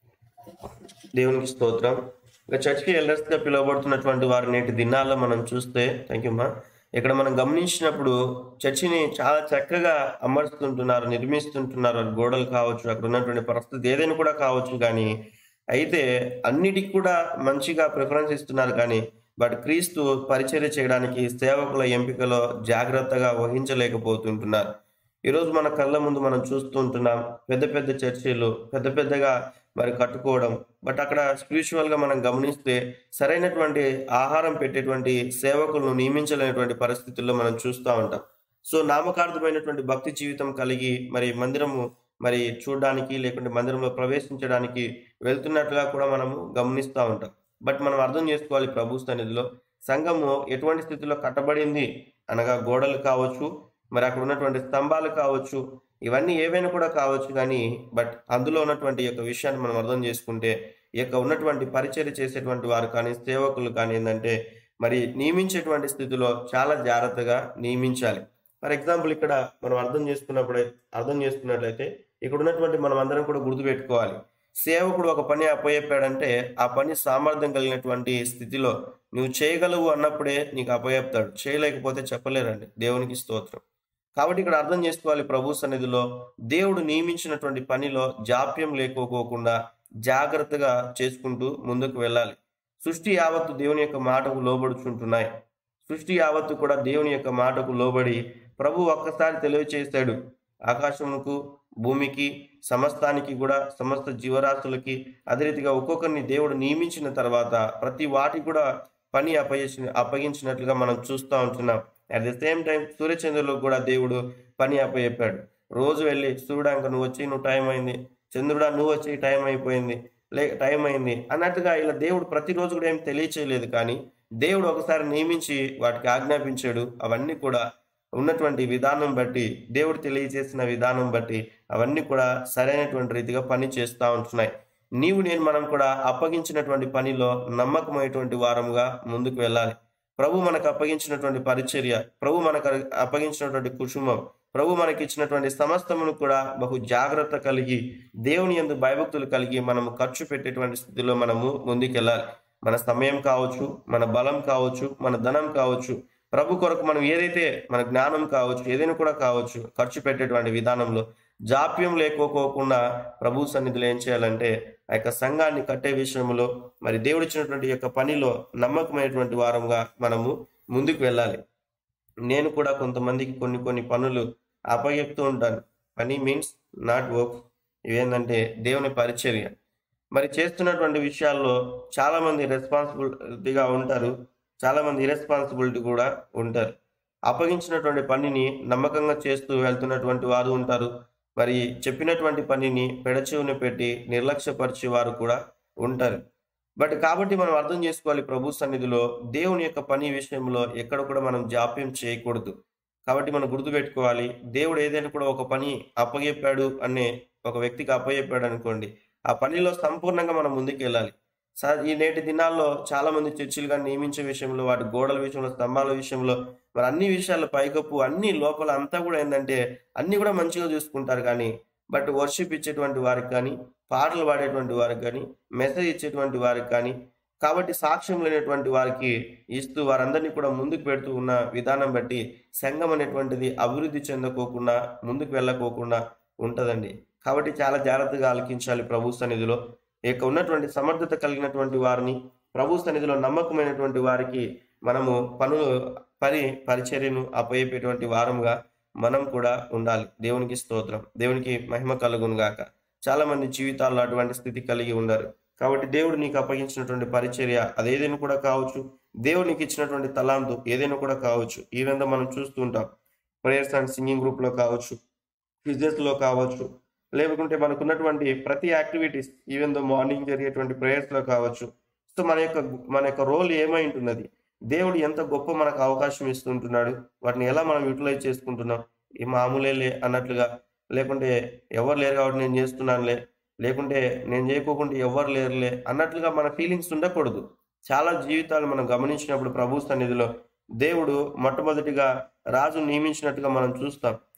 Speaker 1: దేవునికి స్తోత్రం ఇక చర్చ్కి ఎల్డర్స్ గా పిలువబడుతున్నటువంటి వారి నేటి దినాల్లో మనం చూస్తే థ్యాంక్ యూ మా ఇక్కడ మనం గమనించినప్పుడు చర్చిని చాలా చక్కగా అమర్చుతుంటున్నారు నిర్మిస్తుంటున్నారు అది గోడలు కావచ్చు అక్కడ ఉన్నటువంటి పరిస్థితి ఏదైనా కూడా కావచ్చు కానీ అయితే అన్నిటికి కూడా మంచిగా ప్రిఫరెన్స్ ఇస్తున్నారు కానీ బట్ క్రీస్తు పరిచర్య చేయడానికి సేవకుల ఎంపికలో జాగ్రత్తగా వహించలేకపోతుంటున్నారు ఈరోజు మన కళ్ళ ముందు మనం చూస్తూ ఉంటున్నాం పెద్ద పెద్ద చర్చిలు పెద్ద పెద్దగా మరి కట్టుకోవడం బట్ అక్కడ స్పిరిచువల్ గా మనం గమనిస్తే సరైనటువంటి ఆహారం పెట్టేటువంటి సేవకులను నియమించలేనటువంటి పరిస్థితుల్లో మనం చూస్తూ ఉంటాం సో నామకార్థమైనటువంటి భక్తి జీవితం కలిగి మరి మందిరము మరి చూడడానికి లేకుంటే మందిరంలో ప్రవేశించడానికి వెళ్తున్నట్లుగా కూడా మనము గమనిస్తూ ఉంటాం బట్ మనం అర్థం చేసుకోవాలి ప్రభు సన్నిధిలో సంఘము ఎటువంటి స్థితిలో కట్టబడింది అనగా గోడలు కావచ్చు మరి అక్కడ ఉన్నటువంటి స్తంభాలు కావచ్చు ఇవన్నీ ఏవైనా కూడా కావచ్చు కానీ బట్ అందులో ఉన్నటువంటి ఈ యొక్క విషయాన్ని మనం అర్థం చేసుకుంటే ఈ యొక్క ఉన్నటువంటి పరిచర్య చేసేటువంటి వారు కానీ సేవకులు కానీ ఏంటంటే మరి నియమించేటువంటి స్థితిలో చాలా జాగ్రత్తగా నియమించాలి ఫర్ ఎగ్జాంపుల్ ఇక్కడ మనం అర్థం చేసుకున్నప్పుడు అర్థం చేసుకున్నట్లయితే ఇక్కడ ఉన్నటువంటి మనం అందరం కూడా గుర్తుపెట్టుకోవాలి సేవకుడు ఒక పని అప్పచెప్పాడంటే ఆ పని సామర్థ్యం కలిగినటువంటి స్థితిలో నువ్వు చేయగలవు అన్నప్పుడే నీకు అప్పచెప్తాడు చేయలేకపోతే చెప్పలేరండి దేవునికి స్తోత్రం కాబట్టి ఇక్కడ అర్థం చేసుకోవాలి ప్రభు సన్నిధిలో దేవుడు నియమించినటువంటి పనిలో జాప్యం లేకోకోకుండా జాగ్రత్తగా చేసుకుంటూ ముందుకు వెళ్ళాలి సృష్టి యావత్తు దేవుని యొక్క మాటకు లోబడుచుంటున్నాయి సృష్టి యావత్తు కూడా దేవుని యొక్క మాటకు లోబడి ప్రభు ఒక్కసారి తెలియచేశాడు ఆకాశమునకు భూమికి సమస్తానికి కూడా సమస్త జీవరాశులకి అదే రీతిగా ఒక్కొక్కరిని దేవుడు నియమించిన తర్వాత ప్రతి వాటి కూడా పని అప్పగించిన అప్పగించినట్లుగా మనం చూస్తూ ఉంటున్నాం అట్ ద సేమ్ టైం సూర్యచంద్రులకు కూడా దేవుడు పని అప్పచెప్పాడు రోజు వెళ్ళి సూర్యుడాక నువ్వు వచ్చి నువ్వు టైం అయింది చంద్రుడా నువ్వు వచ్చి టైం అయిపోయింది లే టైం అయింది అన్నట్టుగా ఇలా దేవుడు ప్రతిరోజు కూడా ఏం తెలియచేయలేదు కానీ దేవుడు ఒకసారి నియమించి వాటికి ఆజ్ఞాపించాడు అవన్నీ కూడా ఉన్నటువంటి విధానం బట్టి దేవుడు తెలియజేసిన విధానం బట్టి అవన్నీ కూడా సరైనటువంటి రీతిగా పని చేస్తూ ఉంటున్నాయి నీవు నేను మనం కూడా అప్పగించినటువంటి పనిలో నమ్మకమైనటువంటి వారముగా ముందుకు వెళ్ళాలి ప్రభు మనకు అప్పగించినటువంటి పరిచర్య ప్రభు మనకు అప్పగించినటువంటి కుటుంబం ప్రభు మనకి ఇచ్చినటువంటి సమస్తమును కూడా బహు జాగ్రత్త కలిగి దేవుని ఎందు భయభక్తులు కలిగి మనము ఖర్చు పెట్టేటువంటి స్థితిలో మనము ముందుకెళ్ళాలి మన సమయం కావచ్చు మన బలం కావచ్చు మన ధనం కావచ్చు ప్రభు కొరకు మనం ఏదైతే మన జ్ఞానం కావచ్చు ఏదైనా కూడా కావచ్చు ఖర్చు పెట్టేటువంటి విధానంలో జాప్యం లేకోకోకుండా ప్రభు సన్నిధిలో ఏం చేయాలంటే ఆ యొక్క సంఘాన్ని కట్టే విషయంలో మరి దేవుడు ఇచ్చినటువంటి యొక్క పనిలో నమ్మకమైనటువంటి వారంగా మనము ముందుకు వెళ్ళాలి నేను కూడా కొంతమందికి కొన్ని కొన్ని పనులు అప్పచెప్తూ ఉంటాను పని మీన్స్ నాట్ వర్క్ ఇవేంటంటే దేవుని పరిచర్య మరి చేస్తున్నటువంటి విషయాల్లో చాలా మంది రెస్పాన్సిబిలిటీగా ఉంటారు చాలా మంది ఇరెస్పాన్సిబిలిటీ కూడా ఉంటారు అప్పగించినటువంటి పనిని నమ్మకంగా చేస్తూ వెళ్తున్నటువంటి వారు ఉంటారు మరి చెప్పినటువంటి పనిని పెడచెవుని పెట్టి నిర్లక్ష్యపరిచే వారు కూడా ఉంటారు బట్ కాబట్టి మనం అర్థం చేసుకోవాలి ప్రభు సన్నిధిలో దేవుని యొక్క పని విషయంలో ఎక్కడ కూడా మనం జాప్యం చేయకూడదు కాబట్టి మనం గుర్తుపెట్టుకోవాలి దేవుడు ఏదైనా కూడా ఒక పని అప్పగెప్పాడు అనే ఒక వ్యక్తికి అప్పగెప్పాడు అనుకోండి ఆ పనిలో సంపూర్ణంగా మనం ముందుకు వెళ్ళాలి సార్ ఈ నేటి దినాల్లో చాలా మంది చర్చిలుగా నియమించే విషయంలో వాటి గోడల విషయంలో స్తంభాల విషయంలో మరి అన్ని విషయాలు పైకప్పు అన్ని లోపల అంతా కూడా ఏంటంటే అన్ని కూడా మంచిగా చూసుకుంటారు కానీ బట్ వర్షిప్ ఇచ్చేటువంటి వారికి కానీ పాటలు పాడేటువంటి వారికి కానీ మెసేజ్ ఇచ్చేటువంటి వారికి కానీ కాబట్టి సాక్ష్యం లేనటువంటి వారికి ఇస్తూ వారందరినీ కూడా ముందుకు పెడుతూ ఉన్న విధానం బట్టి సంఘం అనేటువంటిది అభివృద్ధి చెందకోకుండా ముందుకు వెళ్ళకోకుండా ఉంటుందండి కాబట్టి చాలా జాగ్రత్తగా ఆలకించాలి ప్రభు సన్నిధిలో ఇక ఉన్నటువంటి సమర్థత కలిగినటువంటి వారిని ప్రభు సన్నిధిలో నమ్మకమైనటువంటి వారికి మనము పనులు పరి పరిచర్యను అప్పయ్యేటువంటి వారంగా మనం కూడా ఉండాలి దేవునికి స్తోత్రం దేవునికి మహిమ కలుగును గాక చాలా మంది జీవితాల్లో అటువంటి స్థితి కలిగి ఉన్నారు కాబట్టి దేవుడు నీకు అప్పగించినటువంటి పరిచర్య అదేదైనా కూడా కావచ్చు దేవుడు నీకు ఇచ్చినటువంటి తలాంతు ఏదైనా కూడా కావచ్చు ఈవెన్ మనం చూస్తూ ఉంటాం ప్రేయర్స్ అండ్ సింగింగ్ గ్రూప్ లో కావచ్చు క్విజెస్ లో కావచ్చు లేకుంటే మనకున్నటువంటి ప్రతి యాక్టివిటీస్ ఈవెన్ దో మార్నింగ్ జరిగేటువంటి ప్రేయర్స్ లో కావచ్చు సో మన యొక్క మన యొక్క రోల్ ఏమై ఉంటున్నది దేవుడు ఎంత గొప్ప మనకు అవకాశం ఇస్తుంటున్నాడు వాటిని ఎలా మనం యూటిలైజ్ చేసుకుంటున్నాం ఈ మామూలేలే అన్నట్లుగా లేకుంటే ఎవరు లేరు కాబట్టి నేను చేస్తున్నానులే లేకుంటే నేను చేయకోకుండా ఎవరు లేరులే అన్నట్లుగా మన ఫీలింగ్స్ ఉండకూడదు చాలా జీవితాలు మనం గమనించినప్పుడు ప్రభు సన్నిధిలో దేవుడు మొట్టమొదటిగా రాజు నియమించినట్టుగా మనం చూస్తాం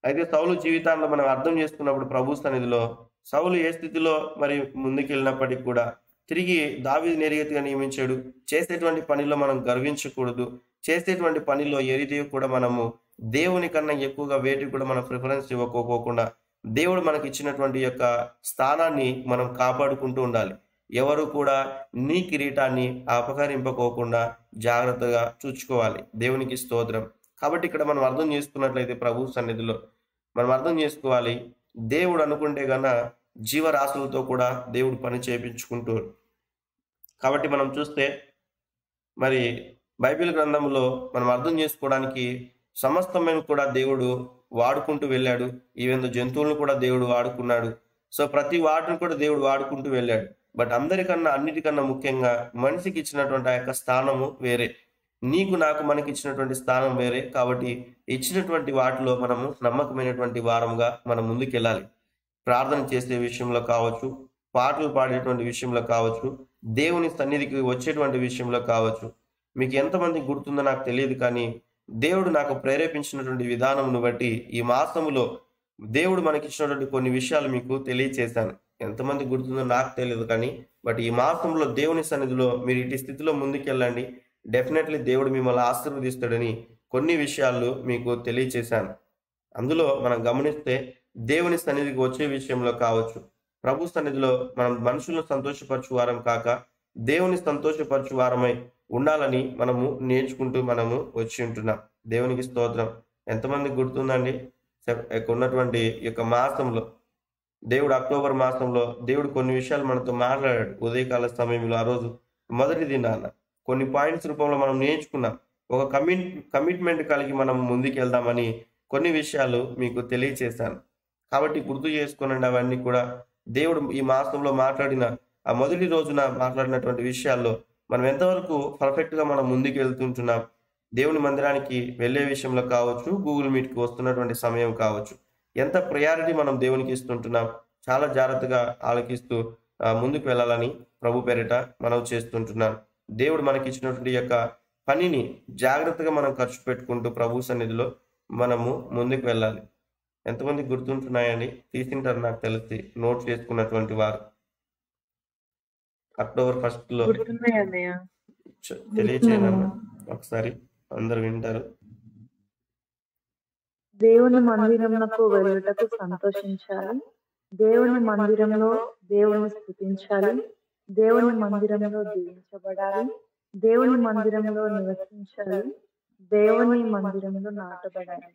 Speaker 1: అయితే సౌలు జీవితాన్ని మనం అర్థం చేసుకున్నప్పుడు ప్రభు సన్నిధిలో సౌలు ఏ స్థితిలో మరి ముందుకెళ్ళినప్పటికీ కూడా తిరిగి దావీదు నేరుగతిగా నియమించాడు చేసేటువంటి పనిలో మనం గర్వించకూడదు చేసేటువంటి పనిలో ఏ రీతిగా కూడా మనము దేవుని కన్నా ఎక్కువగా వేటికి కూడా మనం ప్రిఫరెన్స్ ఇవ్వకోకుండా దేవుడు మనకి ఇచ్చినటువంటి యొక్క స్థానాన్ని మనం కాపాడుకుంటూ ఉండాలి ఎవరు కూడా నీ కిరీటాన్ని అపహరింపకోకుండా జాగ్రత్తగా చూసుకోవాలి దేవునికి స్తోత్రం కాబట్టి ఇక్కడ మనం అర్థం చేసుకున్నట్లయితే ప్రభు సన్నిధిలో మనం అర్థం చేసుకోవాలి దేవుడు అనుకుంటే గన జీవరాశులతో కూడా దేవుడు పని చేయించుకుంటూ కాబట్టి మనం చూస్తే మరి బైబిల్ గ్రంథంలో మనం అర్థం చేసుకోవడానికి సమస్తమైన కూడా దేవుడు వాడుకుంటూ వెళ్ళాడు ఈవెన్ జంతువులను కూడా దేవుడు వాడుకున్నాడు సో ప్రతి వాటిని కూడా దేవుడు వాడుకుంటూ వెళ్ళాడు బట్ అందరికన్నా అన్నిటికన్నా ముఖ్యంగా మనిషికి ఇచ్చినటువంటి ఆ యొక్క స్థానము వేరే నీకు నాకు మనకి ఇచ్చినటువంటి స్థానం వేరే కాబట్టి ఇచ్చినటువంటి వాటిలో మనము నమ్మకమైనటువంటి వారంగా మనం ముందుకెళ్ళాలి ప్రార్థన చేసే విషయంలో కావచ్చు పాటలు పాడేటువంటి విషయంలో కావచ్చు దేవుని సన్నిధికి వచ్చేటువంటి విషయంలో కావచ్చు మీకు ఎంతమంది గుర్తుందో నాకు తెలియదు కానీ దేవుడు నాకు ప్రేరేపించినటువంటి విధానమును బట్టి ఈ మాసములో దేవుడు మనకి ఇచ్చినటువంటి కొన్ని విషయాలు మీకు తెలియచేశాను ఎంతమంది గుర్తుందో నాకు తెలియదు కానీ బట్ ఈ మాసంలో దేవుని సన్నిధిలో మీరు ఇటు స్థితిలో ముందుకెళ్ళండి డెఫినెట్లీ దేవుడు మిమ్మల్ని ఆశీర్వదిస్తాడని కొన్ని విషయాలు మీకు తెలియచేశాను అందులో మనం గమనిస్తే దేవుని సన్నిధికి వచ్చే విషయంలో కావచ్చు ప్రభు సన్నిధిలో మనం మనుషులను సంతోషపరచు వారం కాక దేవుని సంతోషపరచు వారమై ఉండాలని మనము నేర్చుకుంటూ మనము వచ్చి ఉంటున్నాం దేవునికి స్తోత్రం ఎంతమంది గుర్తుందండి సెప్- ఉన్నటువంటి ఈ యొక్క మాసంలో దేవుడు అక్టోబర్ మాసంలో దేవుడు కొన్ని విషయాలు మనతో మాట్లాడాడు ఉదయకాల సమయంలో ఆ రోజు మొదటి దినాన కొన్ని పాయింట్స్ రూపంలో మనం నేర్చుకున్నాం ఒక కమిట్ కమిట్మెంట్ కలిగి మనం ముందుకు వెళ్దామని కొన్ని విషయాలు మీకు తెలియచేశాను కాబట్టి గుర్తు చేసుకోనండి అవన్నీ కూడా దేవుడు ఈ మాసంలో మాట్లాడిన ఆ మొదటి రోజున మాట్లాడినటువంటి విషయాల్లో మనం ఎంతవరకు పర్ఫెక్ట్ గా మనం ముందుకు వెళ్తుంటున్నాం దేవుని మందిరానికి వెళ్ళే విషయంలో కావచ్చు గూగుల్ మీట్కి వస్తున్నటువంటి సమయం కావచ్చు ఎంత ప్రయారిటీ మనం దేవునికి ఇస్తుంటున్నాం చాలా జాగ్రత్తగా ఆలకిస్తూ ఆ, ముందుకు వెళ్ళాలని ప్రభు పేరిట మనం చేస్తుంటున్నాం దేవుడు మనకి ఇచ్చినటువంటి యొక్క పనిని జాగ్రత్తగా మనం ఖర్చు పెట్టుకుంటూ ప్రభు సన్నిధిలో మనము ముందుకు వెళ్ళాలి ఎంతమంది గుర్తుంటున్నాయని తీసింటారు నాకు తెలిసి నోట్ చేసుకున్నటువంటి వారు అక్టోబర్ ఫస్ట్ లో
Speaker 2: గుర్తున్నాయి అన్నయ్య
Speaker 1: చ- తెలియచేయండి అన్న. ఒకసారి అందరు వింటారు
Speaker 2: దేవుని మందిరమునకు వెళ్ళుటకు సంతోషించాలి దేవుని మందిరంలో దేవుని స్థుతించాలి దేవుని మందిరంలో దీవించబడాలి దేవుని మందిరంలో నివసించాలి దేవుని మందిరంలో నాటబడాలి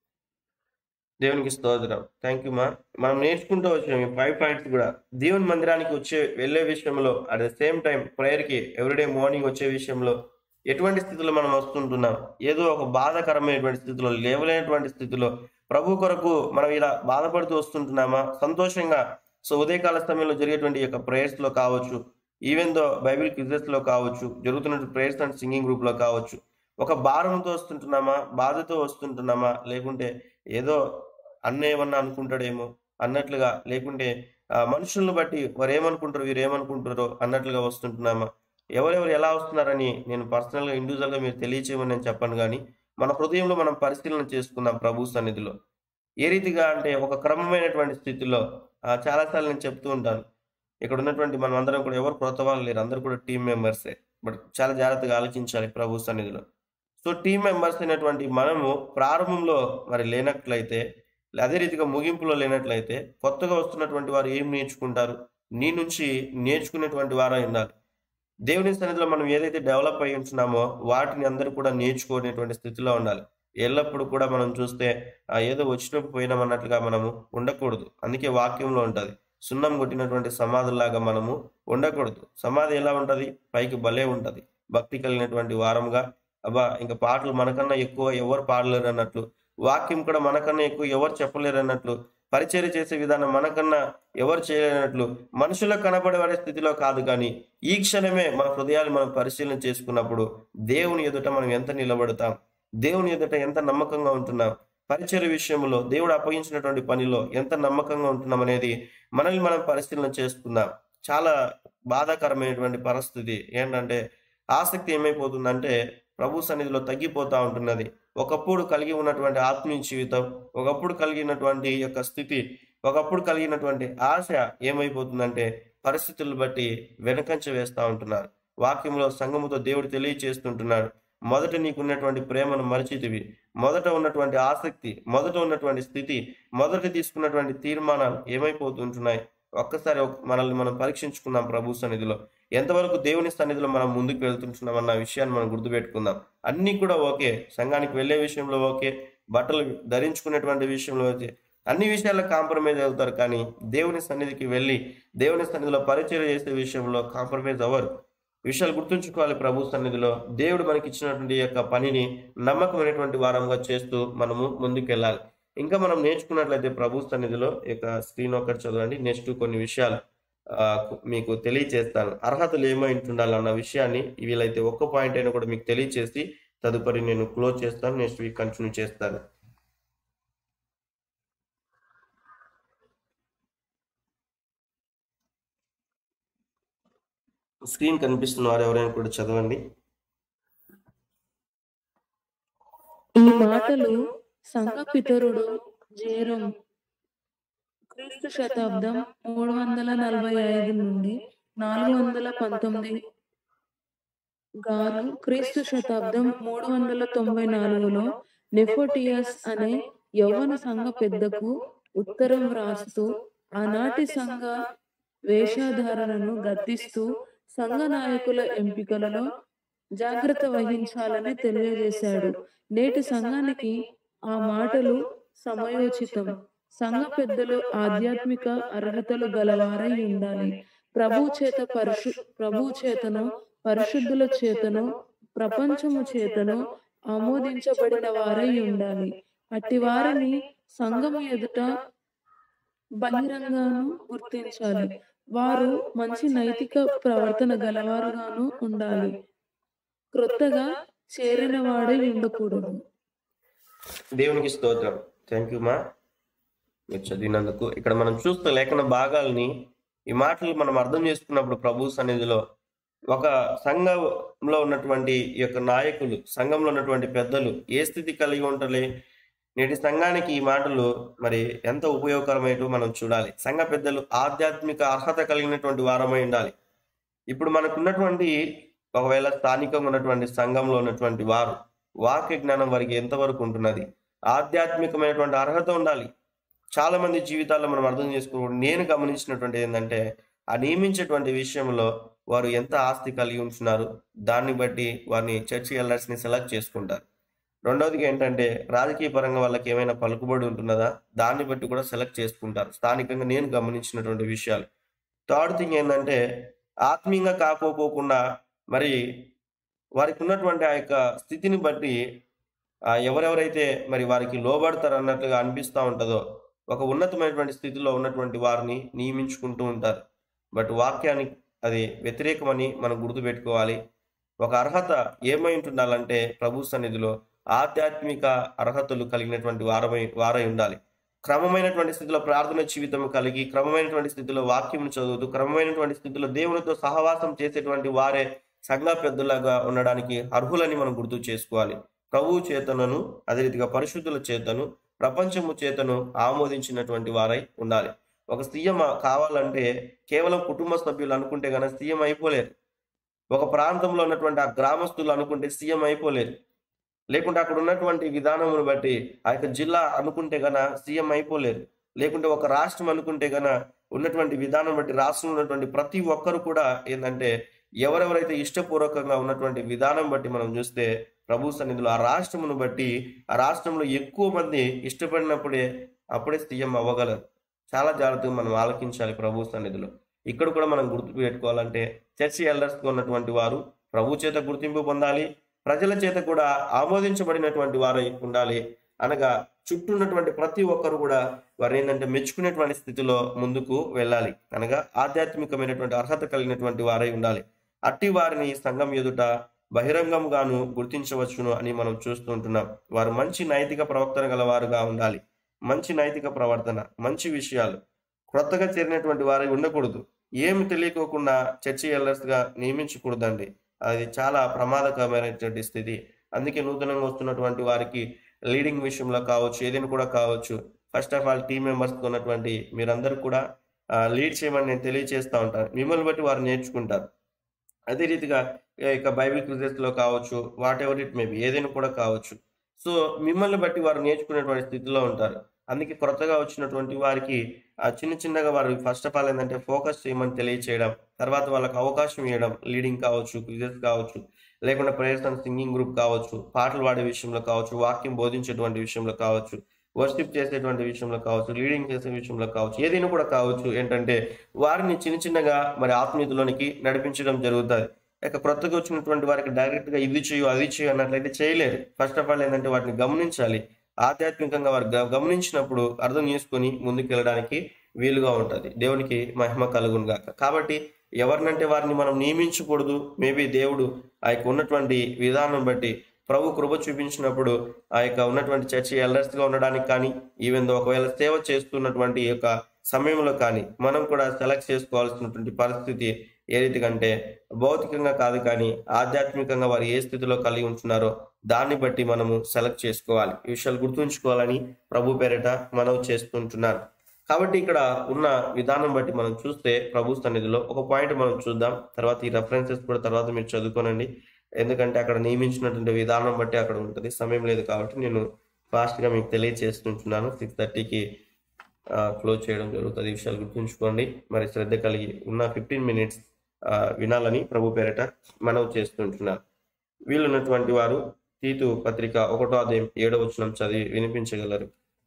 Speaker 1: దేవునికి స్తోత్రం థ్యాంక్ యూ మా మనం నేర్చుకుంటూ వచ్చాం ఈ ఫైవ్ పాయింట్స్ కూడా దేవుని మందిరానికి వచ్చే వెళ్ళే విషయంలో at the same time prayer కి ఎవ్రీడే మార్నింగ్ వచ్చే విషయంలో ఎటువంటి స్థితిలో మనం వస్తుంటున్నాం ఏదో ఒక బాధాకరమైనటువంటి స్థితిలో లేవలేనటువంటి స్థితిలో ప్రభు కొరకు మనం ఇలా బాధపడుతూ వస్తుంటున్నామా సంతోషంగా సో ఉదయకాల సమయంలో జరిగేటువంటి ఈ యొక్క ప్రేయర్స్ లో కావచ్చు ఈవెన్ దో బైబిల్ క్విజెస్ లో కావచ్చు జరుగుతున్న ప్రేయర్స్ అండ్ సింగింగ్ గ్రూప్ లో కావచ్చు ఒక భారంతో వస్తుంటున్నామా బాధతో వస్తుంటున్నామా లేకుంటే ఏదో అన్న ఏమన్నా అనుకుంటాడేమో అన్నట్లుగా లేకుంటే ఆ, మనుషులను బట్టి వారు ఏమనుకుంటారు వీరు ఏమనుకుంటారో అన్నట్లుగా వస్తుంటున్నామా ఎవరెవరు ఎలా వస్తున్నారని నేను పర్సనల్గా ఇండివిజువల్గా మీరు తెలియచేయమని నేను చెప్పను కానీ మన హృదయంలో మనం పరిశీలన చేసుకుందాం ప్రభు సన్నిధిలో ఏ రీతిగా అంటే ఒక క్రమమైనటువంటి స్థితిలో ఆ, చాలాసార్లు నేను చెప్తూ ఉంటాను ఇక్కడ ఉన్నటువంటి మనం అందరం కూడా ఎవరు కొత్త వాళ్ళు లేరు అందరూ కూడా టీం మెంబర్సే బట్ చాలా జాగ్రత్తగా ఆలోచించాలి ప్రభు సన్నిధిలో సో టీం మెంబర్స్ అయినటువంటి మనము ప్రారంభంలో మరి లేనట్లయితే అదే రీతిగా ముగింపులో లేనట్లయితే కొత్తగా వస్తున్నటువంటి వారు ఏం నేర్చుకుంటారు నీ నుంచి నేర్చుకునేటువంటి వారై ఉండాలి దేవుని సన్నిధిలో మనం ఏదైతే డెవలప్ అయి ఉంటున్నామో వాటిని అందరూ కూడా నేర్చుకునేటువంటి స్థితిలో ఉండాలి ఎల్లప్పుడూ కూడా మనం చూస్తే ఆ, ఏదో వచ్చినప్పుడు పోయినాం అన్నట్లుగా మనము ఉండకూడదు అందుకే వాక్యంలో ఉంటది సున్నం కొట్టినటువంటి సమాధుల్లాగా మనము ఉండకూడదు సమాధి ఎలా ఉంటది పైకి భలే ఉంటది భక్తి కలిగినటువంటి వారంగా అబ్బా ఇంకా పాటలు మనకన్నా ఎక్కువ ఎవరు పాడలేరు అన్నట్లు వాక్యం కూడా మనకన్నా ఎక్కువ ఎవరు చెప్పలేరు అన్నట్లు పరిచర్య చేసే విధానం మనకన్నా ఎవరు చేయలేనట్లు మనుషులకు కనబడే స్థితిలో కాదు కానీ ఈ క్షణమే మన హృదయాలు మనం పరిశీలన చేసుకున్నప్పుడు దేవుని ఎదుట మనం ఎంత నిలబడతాం దేవుని ఎదుట ఎంత నమ్మకంగా ఉంటున్నాం పరిచర్య విషయంలో దేవుడు అప్పగించినటువంటి పనిలో ఎంత నమ్మకంగా ఉంటున్నాం అనేది మనల్ని మనం పరిశీలన చేసుకుందాం చాలా బాధాకరమైనటువంటి పరిస్థితి ఏంటంటే ఆసక్తి ఏమైపోతుందంటే ప్రభు సన్నిధిలో తగ్గిపోతూ ఉంటున్నది ఒకప్పుడు కలిగి ఉన్నటువంటి ఆత్మీయ జీవితం ఒకప్పుడు కలిగినటువంటి యొక్క స్థితి ఒకప్పుడు కలిగినటువంటి ఆశ ఏమైపోతుందంటే పరిస్థితులను బట్టి వెనకంచ వేస్తూ ఉంటున్నారు వాక్యంలో సంఘముతో దేవుడు తెలియచేస్తుంటున్నాడు మొదట నీకున్నటువంటి ప్రేమను మరిచితివి మొదట ఉన్నటువంటి ఆసక్తి మొదట ఉన్నటువంటి స్థితి మొదట తీసుకున్నటువంటి తీర్మానాలు ఏమైపోతుంటున్నాయి ఒక్కసారి ఒక- మనల్ని మనం పరీక్షించుకుందాం ప్రభు సన్నిధిలో ఎంతవరకు దేవుని సన్నిధిలో మనం ముందుకు వెళ్తుంటున్నాం అన్న విషయాన్ని మనం గుర్తుపెట్టుకుందాం అన్నీ కూడా ఓకే సంఘానికి వెళ్ళే విషయంలో ఓకే బట్టలు ధరించుకునేటువంటి విషయంలో ఓకే అన్ని విషయాల్లో కాంప్రమైజ్ అవుతారు కానీ దేవుని సన్నిధికి వెళ్ళి దేవుని సన్నిధిలో పరిచయం చేసే విషయంలో కాంప్రమైజ్ అవ్వరు విషయాలు గుర్తుంచుకోవాలి ప్రభు సన్నిధిలో దేవుడు మనకి ఇచ్చినటువంటి ఈ యొక్క పనిని నమ్మకమైనటువంటి వారంగా చేస్తూ మనము ముందుకెళ్ళాలి ఇంకా మనం నేర్చుకున్నట్లయితే ప్రభు సన్నిధిలో ఈ యొక్క స్క్రీన్ ఒకటి చదవండి నెక్స్ట్ కొన్ని విషయాలు ఆ, మీకు తెలియచేస్తాను అర్హతలు ఏమై ఉండాలన్న విషయాన్ని వీలైతే ఒక్క పాయింట్ అయినా కూడా మీకు తెలియచేసి తదుపరి నేను క్లోజ్ చేస్తాను నెక్స్ట్ వీక్ కంటిన్యూ చేస్తాను స్క్రీన్ కనిపిస్తున్న వారు ఎవరైనా కూడా చదవండి
Speaker 7: ఈ మాటలు సంఘ పితరుడు జేరం క్రీస్తు శతాబ్దం మూడు వందల నలభై ఐదు నుండి నాలుగు వందల పంతొమ్మిది గారు క్రీస్తు శతాబ్దం మూడు వందల తొంభై నాలుగులో నెఫోటియస్ అనే యవ్వన సంఘ పెద్దకు ఉత్తరం వ్రాస్తూ ఆనాటి సంఘ వేషధారణను గద్దిస్తూ సంఘ నాయకుల ఎంపికలలో జాగ్రత్త వహించాలని తెలియజేశాడు నేటి సంఘానికి ఆ మాటలు సమయోచితం సంఘ పెద్దలు ఆధ్యాత్మిక అర్హతలు గలవారై ఉండాలి ప్రభు చేత పరిశు ప్రభు చేతను పరిశుద్ధుల చేతను ప్రపంచము చేతను ఆమోదించబడిన వారై ఉండాలి అట్టి వారిని సంఘము ఎదుట బహిరంగాను గుర్తించాలి వారు మంచి నైతిక ప్రవర్తన గలవారుగాను ఉండాలి క్రొత్తగా చేరిన వాడై ఉండకూడదు
Speaker 1: దేవునికి స్తోత్రం థ్యాంక్ యూ మా మీరు చదివినందుకు ఇక్కడ మనం చూస్తే లేఖన భాగాల్ని ఈ మాటలు మనం అర్థం చేసుకున్నప్పుడు ప్రభు సన్నిధిలో ఒక సంఘంలో ఉన్నటువంటి ఈ యొక్క నాయకులు సంఘంలో ఉన్నటువంటి పెద్దలు ఏ స్థితి కలిగి ఉంటలే నేటి సంఘానికి ఈ మాటలు మరి ఎంత ఉపయోగకరమైనో మనం చూడాలి సంఘ పెద్దలు ఆధ్యాత్మిక అర్హత కలిగినటువంటి వారమై ఉండాలి ఇప్పుడు మనకున్నటువంటి ఒకవేళ స్థానికంగా ఉన్నటువంటి సంఘంలో ఉన్నటువంటి వారు వాక్య జ్ఞానం వారికి ఎంతవరకు ఉంటున్నది ఆధ్యాత్మికమైనటువంటి అర్హత ఉండాలి చాలా మంది జీవితాల్లో మనం అర్థం చేసుకోవడం నేను గమనించినటువంటి ఏంటంటే ఆ నియమించేటువంటి విషయంలో వారు ఎంత ఆస్తి కలిగి ఉంటున్నారు దాన్ని బట్టి వారిని చర్చి ఎల్డర్స్ని సెలెక్ట్ చేసుకుంటారు రెండవదిగా ఏంటంటే రాజకీయ పరంగా వాళ్ళకి ఏమైనా పలుకుబడి ఉంటున్నదా దాన్ని బట్టి కూడా సెలెక్ట్ చేసుకుంటారు స్థానికంగా నేను గమనించినటువంటి విషయాలు థర్డ్ థింగ్ ఏంటంటే ఆత్మీయంగా కాకపోకుండా మరి వారికి ఉన్నటువంటి ఆ యొక్క స్థితిని బట్టి ఆ ఎవరెవరైతే మరి వారికి లోబడతారు అన్నట్లుగా అనిపిస్తూ ఉంటుందో ఒక ఉన్నతమైనటువంటి స్థితిలో ఉన్నటువంటి వారిని నియమించుకుంటూ ఉంటారు బట్ వాక్యానికి అది వ్యతిరేకమని మనం గుర్తుపెట్టుకోవాలి ఒక అర్హత ఏమై ఉంటుండాలంటే ప్రభు సన్నిధిలో ఆధ్యాత్మిక అర్హతలు కలిగినటువంటి వారమై వారై ఉండాలి క్రమమైనటువంటి స్థితిలో ప్రార్థన జీవితం కలిగి క్రమమైనటువంటి స్థితిలో వాక్యం చదువుతూ క్రమమైనటువంటి స్థితిలో దేవునితో సహవాసం చేసేటువంటి వారే సంఘ పెద్దలాగా ఉండడానికి అర్హులని మనం గుర్తు చేసుకోవాలి ప్రభువు చేతనను అదే రీతిగా పరిశుద్ధుల చేతను ప్రపంచము చేతను ఆమోదించినటువంటి వారై ఉండాలి ఒక సీఎం కావాలంటే కేవలం కుటుంబ సభ్యులు అనుకుంటే కనుక సీఎం అయిపోలేరు ఒక ప్రాంతంలో ఉన్నటువంటి ఆ గ్రామస్తులు అనుకుంటే సీఎం అయిపోలేరు లేకుంటే అక్కడ ఉన్నటువంటి విధానమును బట్టి ఆ యొక్క జిల్లా అనుకుంటే గన సీఎం అయిపోలేరు లేకుంటే ఒక రాష్ట్రం అనుకుంటే గన ఉన్నటువంటి విధానం బట్టి రాష్ట్రంలో ఉన్నటువంటి ప్రతి ఒక్కరు కూడా ఏంటంటే ఎవరెవరైతే ఇష్టపూర్వకంగా ఉన్నటువంటి విధానం బట్టి మనం చూస్తే ప్రభు సన్నిధిలో ఆ రాష్ట్రమును బట్టి ఆ రాష్ట్రంలో ఎక్కువ మంది ఇష్టపడినప్పుడే అప్పుడే సీఎం అవ్వగలరు చాలా జాగ్రత్తగా మనం ఆలకించాలి ప్రభు సన్నిధిలో ఇక్కడ కూడా మనం గుర్తు పెట్టుకోవాలంటే చర్చి ఎల్డర్స్గా ఉన్నటువంటి వారు ప్రభు చేత గుర్తింపు పొందాలి ప్రజల చేత కూడా ఆమోదించబడినటువంటి వారై ఉండాలి అనగా చుట్టూ ఉన్నటువంటి ప్రతి ఒక్కరు కూడా వారు ఏంటంటే మెచ్చుకునేటువంటి స్థితిలో ముందుకు వెళ్ళాలి అనగా ఆధ్యాత్మికమైనటువంటి అర్హత కలిగినటువంటి వారై ఉండాలి అట్టి వారిని సంఘం ఎదుట బహిరంగంగాను గుర్తించవచ్చును అని మనం చూస్తూ ఉంటున్నాం వారు మంచి నైతిక ప్రవర్తన గలవారుగా ఉండాలి మంచి నైతిక ప్రవర్తన మంచి విషయాలు క్రొత్తగా చేరినటువంటి వారై ఉండకూడదు ఏమి తెలియకోకుండా చర్చి ఎల్లర్స్ గా నియమించకూడదండి అది చాలా ప్రమాదకరమైనటువంటి స్థితి అందుకే నూతనంగా వస్తున్నటువంటి వారికి లీడింగ్ విషయంలో కావచ్చు ఏదైనా కూడా కావచ్చు ఫస్ట్ ఆఫ్ ఆల్ టీం మెంబర్స్తో ఉన్నటువంటి మీరందరూ కూడా లీడ్ చేయమని నేను తెలియజేస్తూ ఉంటాను మిమ్మల్ని బట్టి వారు నేర్చుకుంటారు అదే రీతిగా ఇక బైబిల్ క్విజెస్ లో కావచ్చు వాట్ ఎవర్ ఇట్ మేబీ ఏదైనా కూడా కావచ్చు సో మిమ్మల్ని బట్టి వారు నేర్చుకునేటువంటి స్థితిలో ఉంటారు అందుకే కొత్తగా వచ్చినటువంటి వారికి ఆ చిన్న చిన్నగా వారు ఫస్ట్ ఆఫ్ ఆల్ ఏంటంటే ఫోకస్ చేయమని తెలియచేయడం తర్వాత వాళ్ళకి అవకాశం ఇవ్వడం లీడింగ్ కావచ్చు క్విజెస్ కావచ్చు లేకుండా ప్రేయర్స్ అండ్ సింగింగ్ గ్రూప్ కావచ్చు పాటలు పాడే విషయంలో కావచ్చు వాక్యం బోధించేటువంటి విషయంలో కావచ్చు వర్షిప్ చేసేటువంటి విషయంలో కావచ్చు లీడింగ్ చేసే విషయంలో కావచ్చు ఏదైనా కూడా కావచ్చు ఏంటంటే వారిని చిన్న చిన్నగా మరి ఆత్మీయతలోనికి నడిపించడం జరుగుతుంది ఇక కొత్తగా వచ్చినటువంటి వారికి డైరెక్ట్ గా ఇది చేయు అది చేయు అన్నట్లయితే చేయలేరు ఫస్ట్ ఆఫ్ ఆల్ ఏంటంటే వాటిని గమనించాలి ఆధ్యాత్మికంగా వారు గ- గమనించినప్పుడు అర్థం చేసుకొని ముందుకు వెళ్ళడానికి వీలుగా ఉంటుంది దేవునికి మహిమ కలుగును గాక కాబట్టి ఎవరినంటే వారిని మనం నియమించకూడదు మేబీ దేవుడు ఆ యొక్క ఉన్నటువంటి విధానం బట్టి ప్రభు కృప చూపించినప్పుడు ఆ యొక్క ఉన్నటువంటి చర్చి ఎల్డర్స్ గా ఉండడానికి కానీ ఈవెన్ ఒకవేళ సేవ చేస్తున్నటువంటి ఈ యొక్క సమయంలో కానీ మనం కూడా సెలెక్ట్ చేసుకోవాల్సినటువంటి పరిస్థితి ఏ రీతి కంటే భౌతికంగా కాదు కానీ ఆధ్యాత్మికంగా వారు ఏ స్థితిలో కలిగి ఉంటున్నారో దాన్ని బట్టి మనము సెలెక్ట్ చేసుకోవాలి ఈ విషయాలు గుర్తుంచుకోవాలని ప్రభు పేరిట మనవి చేస్తుంటున్నాను కాబట్టి ఇక్కడ ఉన్న విధానం బట్టి మనం చూస్తే ప్రభు సన్నిధిలో ఒక పాయింట్ మనం చూద్దాం తర్వాత ఈ రెఫరెన్సెస్ కూడా తర్వాత మీరు చదువుకోనండి ఎందుకంటే అక్కడ నియమించినటువంటి విధానం బట్టి అక్కడ ఉంటుంది సమయం లేదు కాబట్టి నేను ఫాస్ట్ గా మీకు తెలియజేస్తుంటున్నాను సిక్స్ థర్టీకి క్లోజ్ చేయడం జరుగుతుంది ఈ విషయాలు గుర్తుంచుకోండి మరి శ్రద్ధ కలిగి ఉన్న ఫిఫ్టీన్ మినిట్స్ వినాలని ప్రభు పేరిట మనవి చేస్తుంటున్నాను వీళ్ళున్నటువంటి వారు తీతు పత్రిక ఒకటో అధ్యాయం ఏడో వచనం చదివి వినిపించగలరు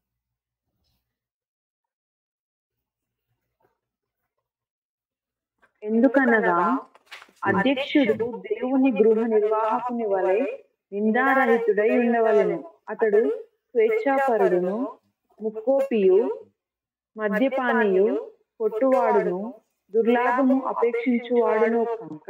Speaker 2: ఎందుకనగా అధ్యక్షుడు దేవుని గృహ నిర్వాహకుని వలె నిందారహితుడై ఉండవలెను అతడు స్వేచ్ఛాపరుడును ముక్కోపియు మద్యపానీయు పొట్టువాడును దుర్లాభము అపేక్షించువాడును కనుక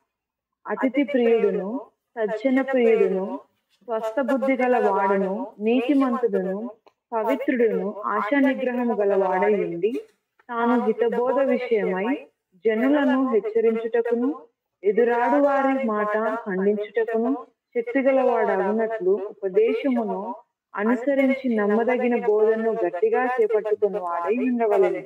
Speaker 2: అతిథి ప్రియుడును సజ్జన ప్రియుడును స్వస్థ బుద్ధి గల వాడును నీతిమంతుడును పవిత్రుడును ఆశా నిగ్రహము గల వాడై ఉండి తాను హితబోధ విషయమై జనులను హెచ్చరించుటకును ఎదురాడు వారి మాట ఖండించుటకును శక్తిగల వాడగునట్లు ఉపదేశమును అనుసరించి నమ్మదగిన బోధను గట్టిగా చేపట్టుకుని వాడై ఉండవలెను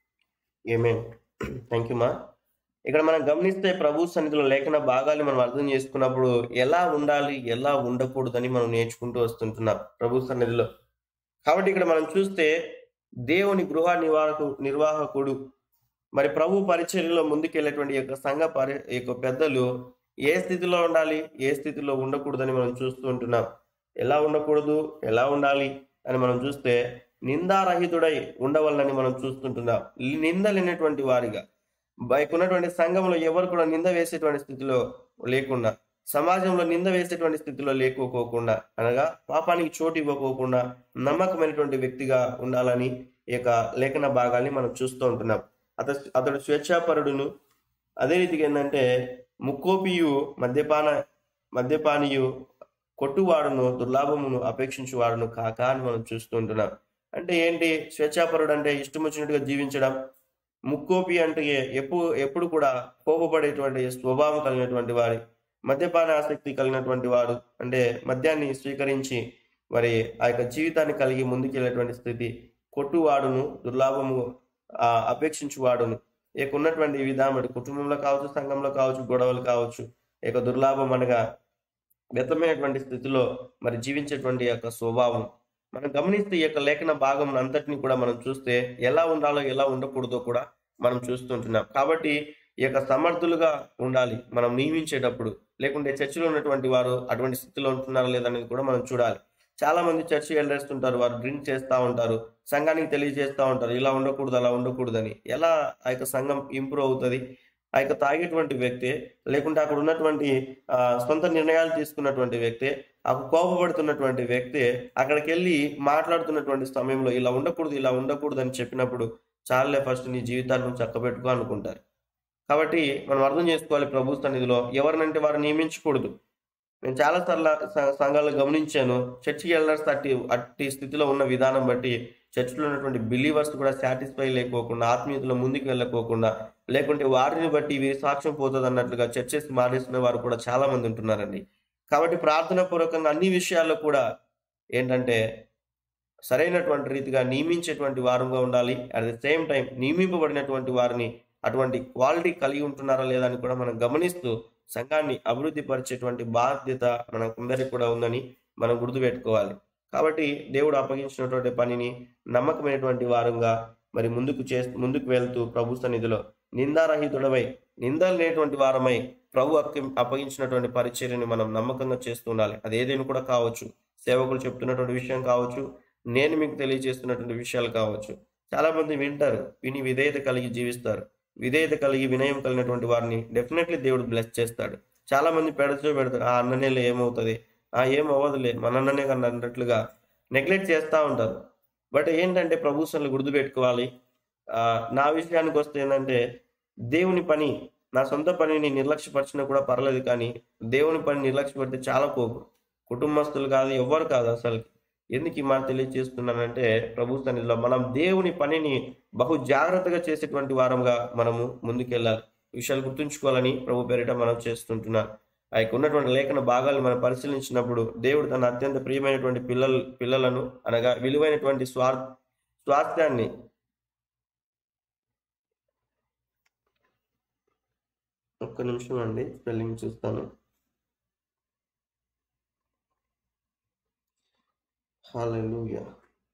Speaker 1: ఏమే థ్యాంక్ యూ మా ఇక్కడ మనం గమనిస్తే ప్రభు సన్నిధిలో లేఖన భాగాలు మనం అర్థం చేసుకున్నప్పుడు ఎలా ఉండాలి ఎలా ఉండకూడదని మనం నేర్చుకుంటూ వస్తుంటున్నాం ప్రభు సన్నిధిలో కాబట్టి ఇక్కడ మనం చూస్తే దేవుని గృహ నివాహకు నిర్వాహకుడు మరి ప్రభు పరిచర్యలో ముందుకెళ్ళేటువంటి యొక్క సంఘ పరి ఈ యొక్క పెద్దలు ఏ స్థితిలో ఉండాలి ఏ స్థితిలో ఉండకూడదని మనం చూస్తూ ఉంటున్నాం ఎలా ఉండకూడదు ఎలా ఉండాలి అని మనం చూస్తే నిందారహితుడై ఉండవలనని మనం చూస్తుంటున్నాం నింద లేనటువంటి వారిగా బయట ఉన్నటువంటి సంఘంలో ఎవరు కూడా నింద వేసేటువంటి స్థితిలో లేకుండా సమాజంలో నింద వేసేటువంటి స్థితిలో లేకోకోకుండా అనగా పాపానికి చోటు ఇవ్వకోకుండా నమ్మకమైనటువంటి వ్యక్తిగా ఉండాలని ఈ యొక్క లేఖన భాగాన్ని మనం చూస్తూ ఉంటున్నాం అతడు అతడు స్వేచ్ఛాపరుడును అదే రీతిగా ఏంటంటే ముక్కోపియు మద్యపాన మద్యపానీయు కొట్టువాడును దుర్లాభమును అపేక్షించువాడును కాక అని మనం చూస్తూ ఉంటున్నాం అంటే ఏంటి స్వేచ్ఛాపరుడు అంటే ఇష్టం వచ్చినట్టుగా జీవించడం ముక్కోపి అంటే ఎప్పుడు ఎప్పుడు కూడా కోపపడేటువంటి స్వభావం కలిగినటువంటి వారి మద్యపాన ఆసక్తి కలిగినటువంటి వాడు అంటే మద్యాన్ని స్వీకరించి మరి ఆ యొక్క జీవితాన్ని కలిగి ముందుకెళ్ళేటువంటి స్థితి కొట్టువాడును దుర్లాభము ఆ అపేక్షించువాడును ఇక ఉన్నటువంటి విధానం అంటే కుటుంబంలో కావచ్చు సంఘంలో కావచ్చు గొడవలు కావచ్చు ఇక దుర్లాభం అనగా వ్యతమైనటువంటి స్థితిలో మరి జీవించేటువంటి యొక్క స్వభావం మనం గమనిస్తే ఈ యొక్క లేఖన భాగం అంతటిని కూడా మనం చూస్తే ఎలా ఉండాలో ఎలా ఉండకూడదో కూడా మనం చూస్తుంటున్నాం కాబట్టి ఈ యొక్క సమర్థులుగా ఉండాలి మనం నియమించేటప్పుడు లేకుంటే చర్చిలో ఉన్నటువంటి వారు అటువంటి స్థితిలో ఉంటున్నారా లేదనేది కూడా మనం చూడాలి చాలా మంది చర్చి ఎల్డర్స్ ఉంటారు వారు డ్రింక్ చేస్తూ ఉంటారు సంఘానికి తెలియజేస్తూ ఉంటారు ఇలా ఉండకూడదు అలా ఉండకూడదని ఎలా ఆ యొక్క సంఘం ఇంప్రూవ్ అవుతుంది ఆ యొక్క తాగేటువంటి వ్యక్తి లేకుంటే అక్కడ ఉన్నటువంటి ఆ, సొంత నిర్ణయాలు తీసుకున్నటువంటి వ్యక్తి ఆ కోపపడుతున్నటువంటి వ్యక్తి అక్కడికి వెళ్ళి మాట్లాడుతున్నటువంటి సమయంలో ఇలా ఉండకూడదు ఇలా ఉండకూడదు అని చెప్పినప్పుడు చాలే ఫస్ట్ నీ జీవితాన్ని నువ్వు చక్కబెట్టుకో అనుకుంటారు కాబట్టి మనం అర్థం చేసుకోవాలి ప్రభు సన్నిధిలో ఎవరినంటే వారు నియమించకూడదు నేను చాలా సార్లు సంఘాలు గమనించాను చర్చికి వెళ్ళాల్సి అట్టి అట్టి స్థితిలో ఉన్న విధానం బట్టి చర్చిలో ఉన్నటువంటి బిలీవర్స్ కూడా సాటిస్ఫై లేకోకుండా ఆత్మీయతలో ముందుకు వెళ్ళకోకుండా లేకుంటే వారిని బట్టి వీరి సాక్ష్యం పోతుంది అన్నట్లుగా చర్చెస్ మానేసిన వారు కూడా చాలా మంది ఉంటున్నారండి కాబట్టి ప్రార్థన పూర్వకంగా అన్ని విషయాల్లో కూడా ఏంటంటే సరైనటువంటి రీతిగా నియమించేటువంటి వారంగా ఉండాలి అట్ ద సేమ్ టైం నియమింపబడినటువంటి వారిని అటువంటి క్వాలిటీ కలిగి ఉంటున్నారా లేదా అని కూడా మనం గమనిస్తూ సంఘాన్ని అభివృద్ధి పరిచేటువంటి బాధ్యత మనకందరికి కూడా ఉందని మనం గుర్తుపెట్టుకోవాలి కాబట్టి దేవుడు అప్పగించినటువంటి పనిని నమ్మకమైనటువంటి వారంగా మరి ముందుకు చే ముందుకు వెళ్తూ ప్రభు సన్నిధిలో నిందారహితుడమై నిందలు లేనటువంటి వారమై ప్రభు అప్పగి- అప్పగించినటువంటి పరిచర్యని మనం నమ్మకంగా చేస్తూ ఉండాలి అది ఏదైనా కూడా కావచ్చు సేవకులు చెప్తున్నటువంటి విషయం కావచ్చు నేను మీకు తెలియజేస్తున్నటువంటి విషయాలు కావచ్చు చాలా మంది వింటారు విని విధేయత కలిగి జీవిస్తారు విధేయత కలిగి వినయం కలిగినటువంటి వారిని డెఫినెట్లీ దేవుడు బ్లెస్ చేస్తాడు చాలా మంది పెడచో పెడతారు ఆ అన్ననేలో ఏమవుతుంది ఆ ఏం అవ్వదులే మన అన్ననే కన్నా అన్నట్లుగా నెగ్లెక్ట్ చేస్తూ ఉంటారు బట్ ఏంటంటే ప్రభుత్వాలు గుర్తుపెట్టుకోవాలి ఆ, నా విషయానికి వస్తే ఏంటంటే దేవుని పని నా సొంత పనిని నిర్లక్ష్యపరిచినా కూడా పర్లేదు కానీ దేవుని పని నిర్లక్ష్యపడితే చాలా కోపం కుటుంబస్తులు కాదు ఎవ్వరు కాదు అసలు ఎందుకు ఈ మాట తెలియజేస్తున్నానంటే ప్రభు సన్నిధిలో మనం దేవుని పనిని బహు జాగ్రత్తగా చేసేటువంటి వారంగా మనము ముందుకెళ్ళాలి ఈ విషయాలు గుర్తుంచుకోవాలని ప్రభు పేరిట మనం చేస్తుంటున్నాం ఆ యొక్క ఉన్నటువంటి లేఖన భాగాలు మనం పరిశీలించినప్పుడు దేవుడు తన అత్యంత ప్రియమైనటువంటి పిల్లలు పిల్లలను అనగా విలువైనటువంటి స్వార్ స్వాస్థ్యాన్ని ఒక్క నిమిషం అండి స్పెల్లింగ్ చూస్తాను హల్లెలూయా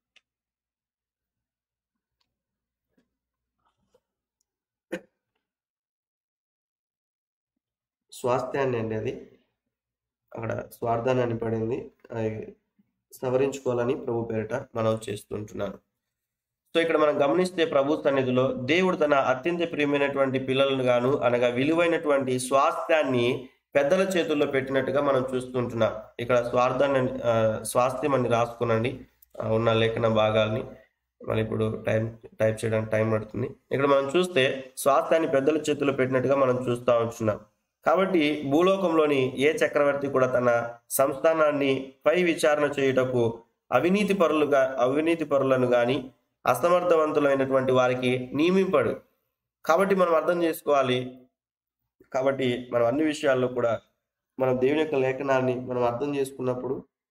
Speaker 1: స్వాస్థ్యాన్ని అండి అది అక్కడ స్వార్థాన్ని అని పడింది అది సవరించుకోవాలని ప్రభు పేరిట మనం చేస్తుంటున్నాను సో ఇక్కడ మనం గమనిస్తే ప్రభు సన్నిధిలో దేవుడు తన అత్యంత ప్రియమైనటువంటి పిల్లలను గాను అనగా విలువైనటువంటి స్వాస్థ్యాన్ని పెద్దల చేతుల్లో పెట్టినట్టుగా మనం చూస్తుంటున్నాం ఇక్కడ స్వార్థాన్ని ఆ, స్వాస్థ్యం అని రాసుకునండి ఆ, ఉన్న లేఖన భాగాల్ని మళ్ళీ ఇప్పుడు టైం టైప్ చేయడానికి టైం పడుతుంది ఇక్కడ మనం చూస్తే స్వాస్థ్యాన్ని పెద్దల చేతుల్లో పెట్టినట్టుగా మనం చూస్తూ ఉంటున్నాం కాబట్టి భూలోకంలోని ఏ చక్రవర్తి కూడా తన సంస్థానాన్ని పై విచారణ చేయుటకు అవినీతి పరులుగా అవినీతి పరులను గాని అసమర్థవంతులైనటువంటి వారికి నియమింపడు కాబట్టి మనం అర్థం చేసుకోవాలి కాబట్టి మనం అన్ని విషయాల్లో కూడా మనం దేవుని యొక్క లేఖనాన్ని మనం అర్థం చేసుకున్నప్పుడు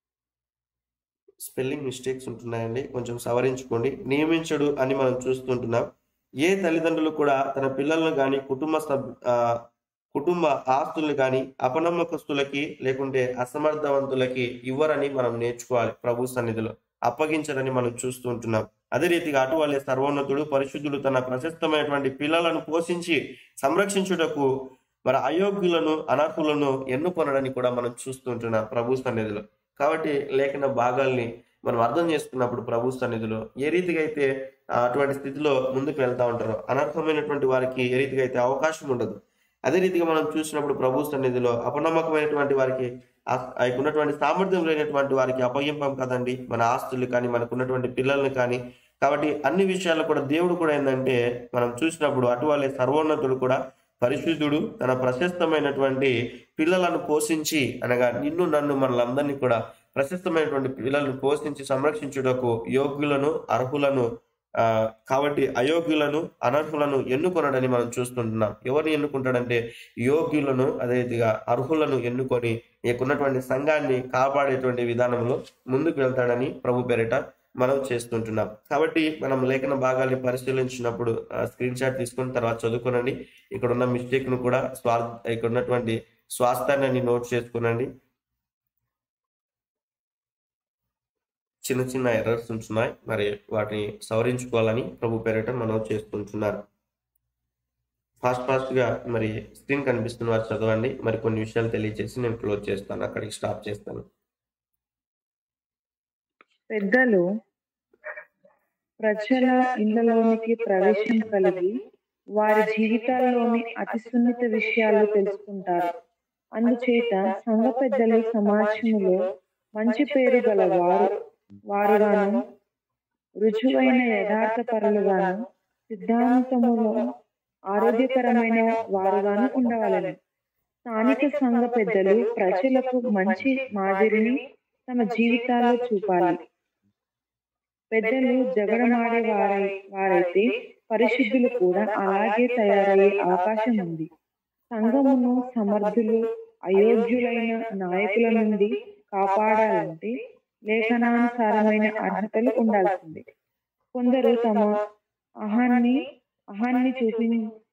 Speaker 1: స్పెల్లింగ్ మిస్టేక్స్ ఉంటున్నాయండి కొంచెం సవరించుకోండి నియమించడు అని మనం చూస్తుంటున్నాం ఏ తల్లిదండ్రులు కూడా తన పిల్లలను కానీ కుటుంబ సభ్ ఆ, కుటుంబ ఆస్తులు కానీ అపనమ్మకస్తులకి లేకుంటే అసమర్థవంతులకి ఇవ్వరని మనం నేర్చుకోవాలి ప్రభు సన్నిధిలో అప్పగించరని మనం చూస్తూ ఉంటున్నాం అదే రీతిగా అటు వల్లే సర్వోన్నతుడు పరిశుద్ధుడు తన ప్రశస్తమైనటువంటి పిల్లలను పోషించి సంరక్షించుటకు మరి అయోగ్యులను అనర్హులను ఎన్నుకొనడని కూడా మనం చూస్తూ ఉంటున్నాం ప్రభు సన్నిధిలో కాబట్టి లేఖన భాగాల్ని మనం అర్థం చేసుకున్నప్పుడు ప్రభు సన్నిధిలో ఏ రీతిగా అయితే ఆ, అటువంటి స్థితిలో ముందుకు వెళ్తా ఉంటారో అనర్హమైనటువంటి వారికి ఏ రీతిగా అయితే అవకాశం ఉండదు అదే రీతిగా మనం చూసినప్పుడు ప్రభు సన్నిధిలో అపనమ్మకమైనటువంటి వారికి ఆ ఆ యొక్క ఉన్నటువంటి సామర్థ్యం లేనటువంటి వారికి అప్పగింపం కదండి మన ఆస్తులు కానీ మనకు ఉన్నటువంటి పిల్లల్ని కానీ కాబట్టి అన్ని విషయాల్లో కూడా దేవుడు కూడా ఏంటంటే మనం చూసినప్పుడు అటు వాళ్ళే సర్వోన్నతుడు కూడా పరిశుద్ధుడు తన ప్రశస్తమైనటువంటి పిల్లలను పోషించి అనగా నిన్ను నన్ను మనలందరినీ కూడా ప్రశస్తమైనటువంటి పిల్లలను పోషించి సంరక్షించుటకు యోగ్యులను అర్హులను ఆ కాబట్టి అయోగ్యులను అనర్హులను ఎన్నుకొనడని మనం చూస్తుంటున్నాం ఎవరిని ఎన్నుకుంటాడంటే యోగ్యులను అదేవిధంగా అర్హులను ఎన్నుకొని నీకున్నటువంటి సంఘాన్ని కాపాడేటువంటి విధానంలో ముందుకు వెళ్తాడని ప్రభు పేరిట మనం చేస్తుంటున్నాం కాబట్టి మనం లేఖన భాగాల్ని పరిశీలించినప్పుడు స్క్రీన్ షాట్ తీసుకుని తర్వాత చదువుకోనండి ఇక్కడ ఉన్న మిస్టేక్ ను కూడా స్వార్ ఇక్కడ ఉన్నటువంటి స్వాస్థాన్ని నోట్ చేసుకునండి చిన్న చిన్న ఎర్రర్స్ ఉంటున్నాయి మరి వాటిని సవరించుకోవాలని ప్రభు పేరిట మనం చేసుకుంటున్నారు ఫాస్ట్ ఫాస్ట్ గా మరి స్క్రీన్ కనిపిస్తున్న వారు చదవండి మరి కొన్ని విషయాలు తెలియజేసి నేను క్లోజ్ చేస్తాను అక్కడికి స్టాప్ చేస్తాను
Speaker 2: పెద్దలు ప్రజల ఇళ్లలోనికి ప్రవేశం కలిగి వారి జీవితాల్లోని అతి సున్నిత విషయాలు తెలుసుకుంటారు అందుచేత సంఘ పెద్దలు సమాజంలో మంచి పేరు గల వారు వారుగాను రుజువైన యథార్థ పరులుగాను సిద్ధాంతములో ఆరోగ్యకరమైన వారుగాను ఉండవాలని స్థానిక సంఘ పెద్దలు ప్రజలకు మంచి మాదిరిని తమ జీవితాల్లో చూపాలి పెద్దలు జగడమాడే వారై వారైతే పరిశుద్ధులు కూడా అలాగే తయారయ్యే అవకాశం ఉంది సంఘమును సమర్థులు అయోగ్యులైన నాయకుల నుండి కాపాడాలంటే లేఖనానుసారమైన అర్హతలు ఉండాల్సిందే కొందరు తమ అహాన్ని అహాన్ని చూపి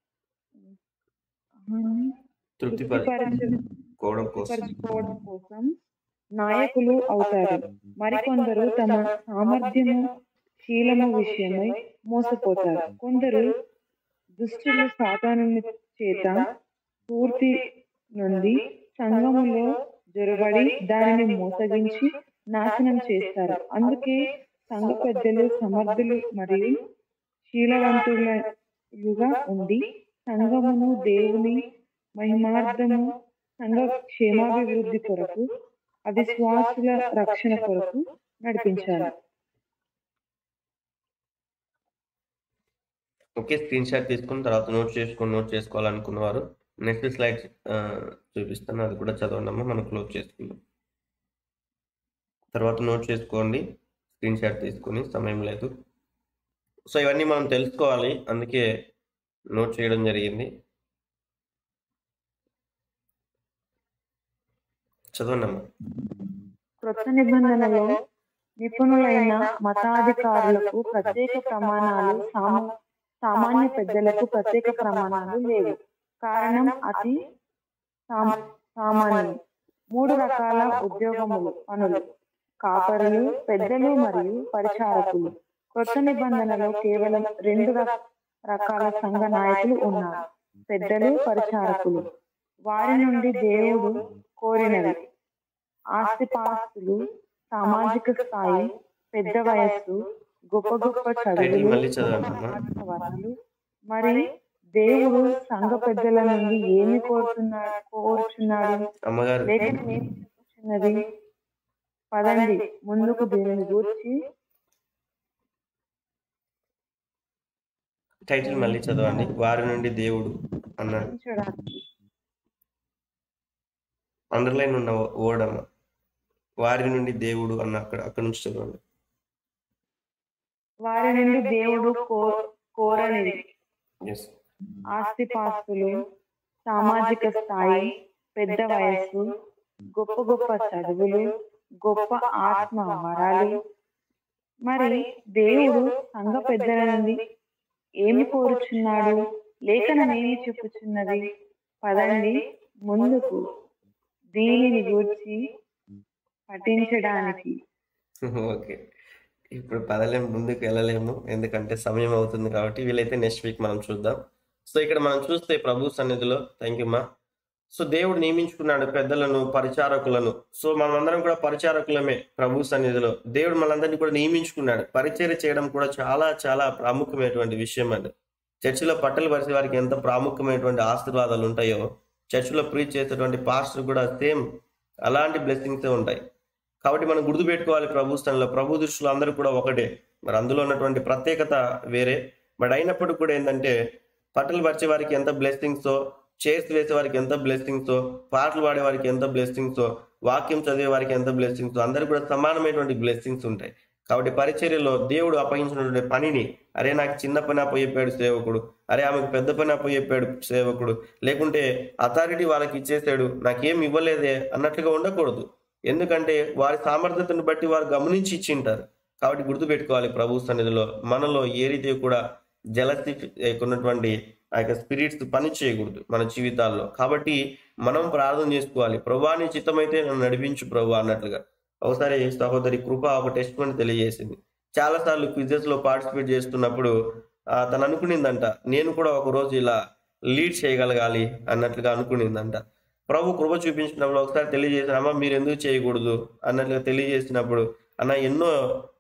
Speaker 2: అహాన్ని
Speaker 1: తృప్తిపరచుకోవడం కోసం
Speaker 2: తృప్తిపరచుకోవడం కోసం నాయకులు అవుతారు మరికొందరు తమ సామర్థ్యము శీలము విషయమై మోసపోతారు కొందరు దుష్టులు సాతాను చేత పూర్తి నుండి సంఘములో జొరబడి దానిని మోసగించి నాశనం చేస్తారు అందుకే సంఘ పెద్దలు సమర్థులు మరియు శీలవంతులుగా ఉండి సంఘమును దేవుని మహిమార్థము సంఘ క్షేమాభివృద్ధి కొరకు అవిశ్వాసుల రక్షణ కొరకు నడిపించాలి
Speaker 1: ఓకే స్క్రీన్ షాట్ తీసుకుని తర్వాత నోట్ చేసుకొని నోట్ చేసుకోవాలనుకున్న వారు నెక్స్ట్ స్లైడ్ చూపిస్తాను అది కూడా చదవండమ్మా మనం క్లోజ్ చేసుకుందాం తర్వాత నోట్ చేసుకోండి స్క్రీన్ షాట్ తీసుకొని సమయం లేదు సో ఇవన్నీ మనం తెలుసుకోవాలి అందుకే నోట్ చేయడం జరిగింది చదవండమ్మా
Speaker 2: క్రొత్త నిబంధనలో నిపుణులైన మతాధికారులకు ప్రత్యేక ప్రమాణాలు సామ- సామాన్య పెద్దలకు ప్రత్యేక ప్రమాణాలు లేవు కారణం అతి సామ- సామాన్యం మూడు రకాల ఉద్యోగములు పనులు కాపరులు పెద్దలు మరియు పరిచారకులు క్రొత్త నిబంధనలో కేవలం రెండు ర- రకాల సంఘ నాయకులు ఉన్నారు పెద్దలు పరిచారకులు వారి నుండి దేవుడు కోరినవి ఆస్తిపాస్తులు సామాజిక స్థాయి పెద్ద వయస్సు గొప్ప గొప్ప
Speaker 1: టైటిల్
Speaker 2: చదువులు
Speaker 1: మళ్ళీ చదవండమ్మా
Speaker 2: ఆత్మ వరాలు మరి దేవుడు సంఘ పెద్దల నుండి ఏమి కోరుతున్నాడు కోరుచున్నాడు
Speaker 1: అమ్మగారు
Speaker 2: లేఖనం ఏమి చెప్పుచున్నది పదండి ముందుకు దీనిని గూర్చి
Speaker 1: టైటిల్ మళ్ళీ చదవండి వారి నుండి దేవుడు అన్నాడు
Speaker 2: చూడడానికి
Speaker 1: అండర్లైన్ ఉన్న వర్డ్ అమ్మ వారి నుండి దేవుడు అన్న అక్కడ అక్కడ నుంచి చదవండి
Speaker 2: వారి నుండి దేవుడు కో కోరనిది
Speaker 1: ఎస్
Speaker 2: ఆస్తిపాస్తులు సామాజిక స్థాయి పెద్ద వయస్సు గొప్ప గొప్ప చదువులు గొప్ప ఆత్మ వరాలు మరి దేవుడు సంఘ పెద్దల నుండి ఏమి కోరుచున్నాడు లేఖనం ఏమి చెప్పుచున్నది పదండి ముందుకు దీనిని గూర్చి పఠించడానికి
Speaker 1: ఓకే ఇప్పుడు పదలేం ముందుకు వెళ్ళలేము ఎందుకంటే సమయం అవుతుంది కాబట్టి వీలైతే నెక్స్ట్ వీక్ మనం చూద్దాం సో ఇక్కడ మనం చూస్తే ప్రభు సన్నిధిలో థ్యాంక్ యూ మా సో దేవుడు నియమించుకున్నాడు పెద్దలను పరిచారకులను సో మనమందరం కూడా పరిచారకులమే ప్రభు సన్నిధిలో దేవుడు మనందరినీ కూడా నియమించుకున్నాడు పరిచర్య చేయడం కూడా చాలా చాలా ప్రాముఖ్యమైనటువంటి విషయం అండి చర్చిలో పట్టలు పరిచే వారికి ఎంత ప్రాముఖ్యమైనటువంటి ఆశీర్వాదాలు ఉంటాయో చర్చిలో ప్రీచ్ చేసేటువంటి పాస్టర్ కూడా సేమ్ అలాంటి బ్లెస్సింగ్సే ఉంటాయి కాబట్టి మనం గుర్తుపెట్టుకోవాలి ప్రభు స్థానంలో ప్రభు దృష్టిలో అందరూ కూడా ఒకటే మరి అందులో ఉన్నటువంటి ప్రత్యేకత వేరే బట్ అయినప్పుడు కూడా ఏంటంటే పట్టలు పరిచే వారికి ఎంత బ్లెస్సింగ్సో చేసి వేసే వారికి ఎంత బ్లెస్సింగ్సో పాటలు పాడే వారికి ఎంత బ్లెస్సింగ్సో వాక్యం చదివే వారికి ఎంత బ్లెస్సింగ్స్ అందరికి కూడా సమానమైనటువంటి బ్లెస్సింగ్స్ ఉంటాయి కాబట్టి పరిచర్యలో దేవుడు అప్పగించినటువంటి పనిని అరే నాకు చిన్న పని అప్పచెప్పాడు సేవకుడు అరే ఆమెకు పెద్ద పని అప్పచెప్పాడు సేవకుడు లేకుంటే అథారిటీ వాళ్ళకి ఇచ్చేసాడు నాకేం ఇవ్వలేదే అన్నట్లుగా ఉండకూడదు ఎందుకంటే వారి సామర్థ్యతను బట్టి వారు గమనించి ఇచ్చింటారు కాబట్టి గుర్తుపెట్టుకోవాలి ప్రభు సన్నిధిలో మనలో ఏ రీతి కూడా జలసి ఉన్నటువంటి ఆ యొక్క స్పిరిట్స్ పని చేయకూడదు మన జీవితాల్లో కాబట్టి మనం ప్రార్థన చేసుకోవాలి ప్రభాని చిత్తమైతే నన్ను నడిపించు ప్రభు అన్నట్లుగా ఒకసారి సహోదరి కృప ఒక టెస్ట్ కొని తెలియజేసింది చాలా సార్లు క్విజెస్ లో పార్టిసిపేట్ చేస్తున్నప్పుడు ఆ, తను అనుకునిందంట నేను కూడా ఒక రోజు ఇలా లీడ్ చేయగలగాలి అన్నట్లుగా అనుకునిందంట ప్రభు కృప చూపించినప్పుడు ఒకసారి తెలియజేసిన అమ్మ మీరు ఎందుకు చేయకూడదు అన్నట్లుగా తెలియజేసినప్పుడు అన్న ఎన్నో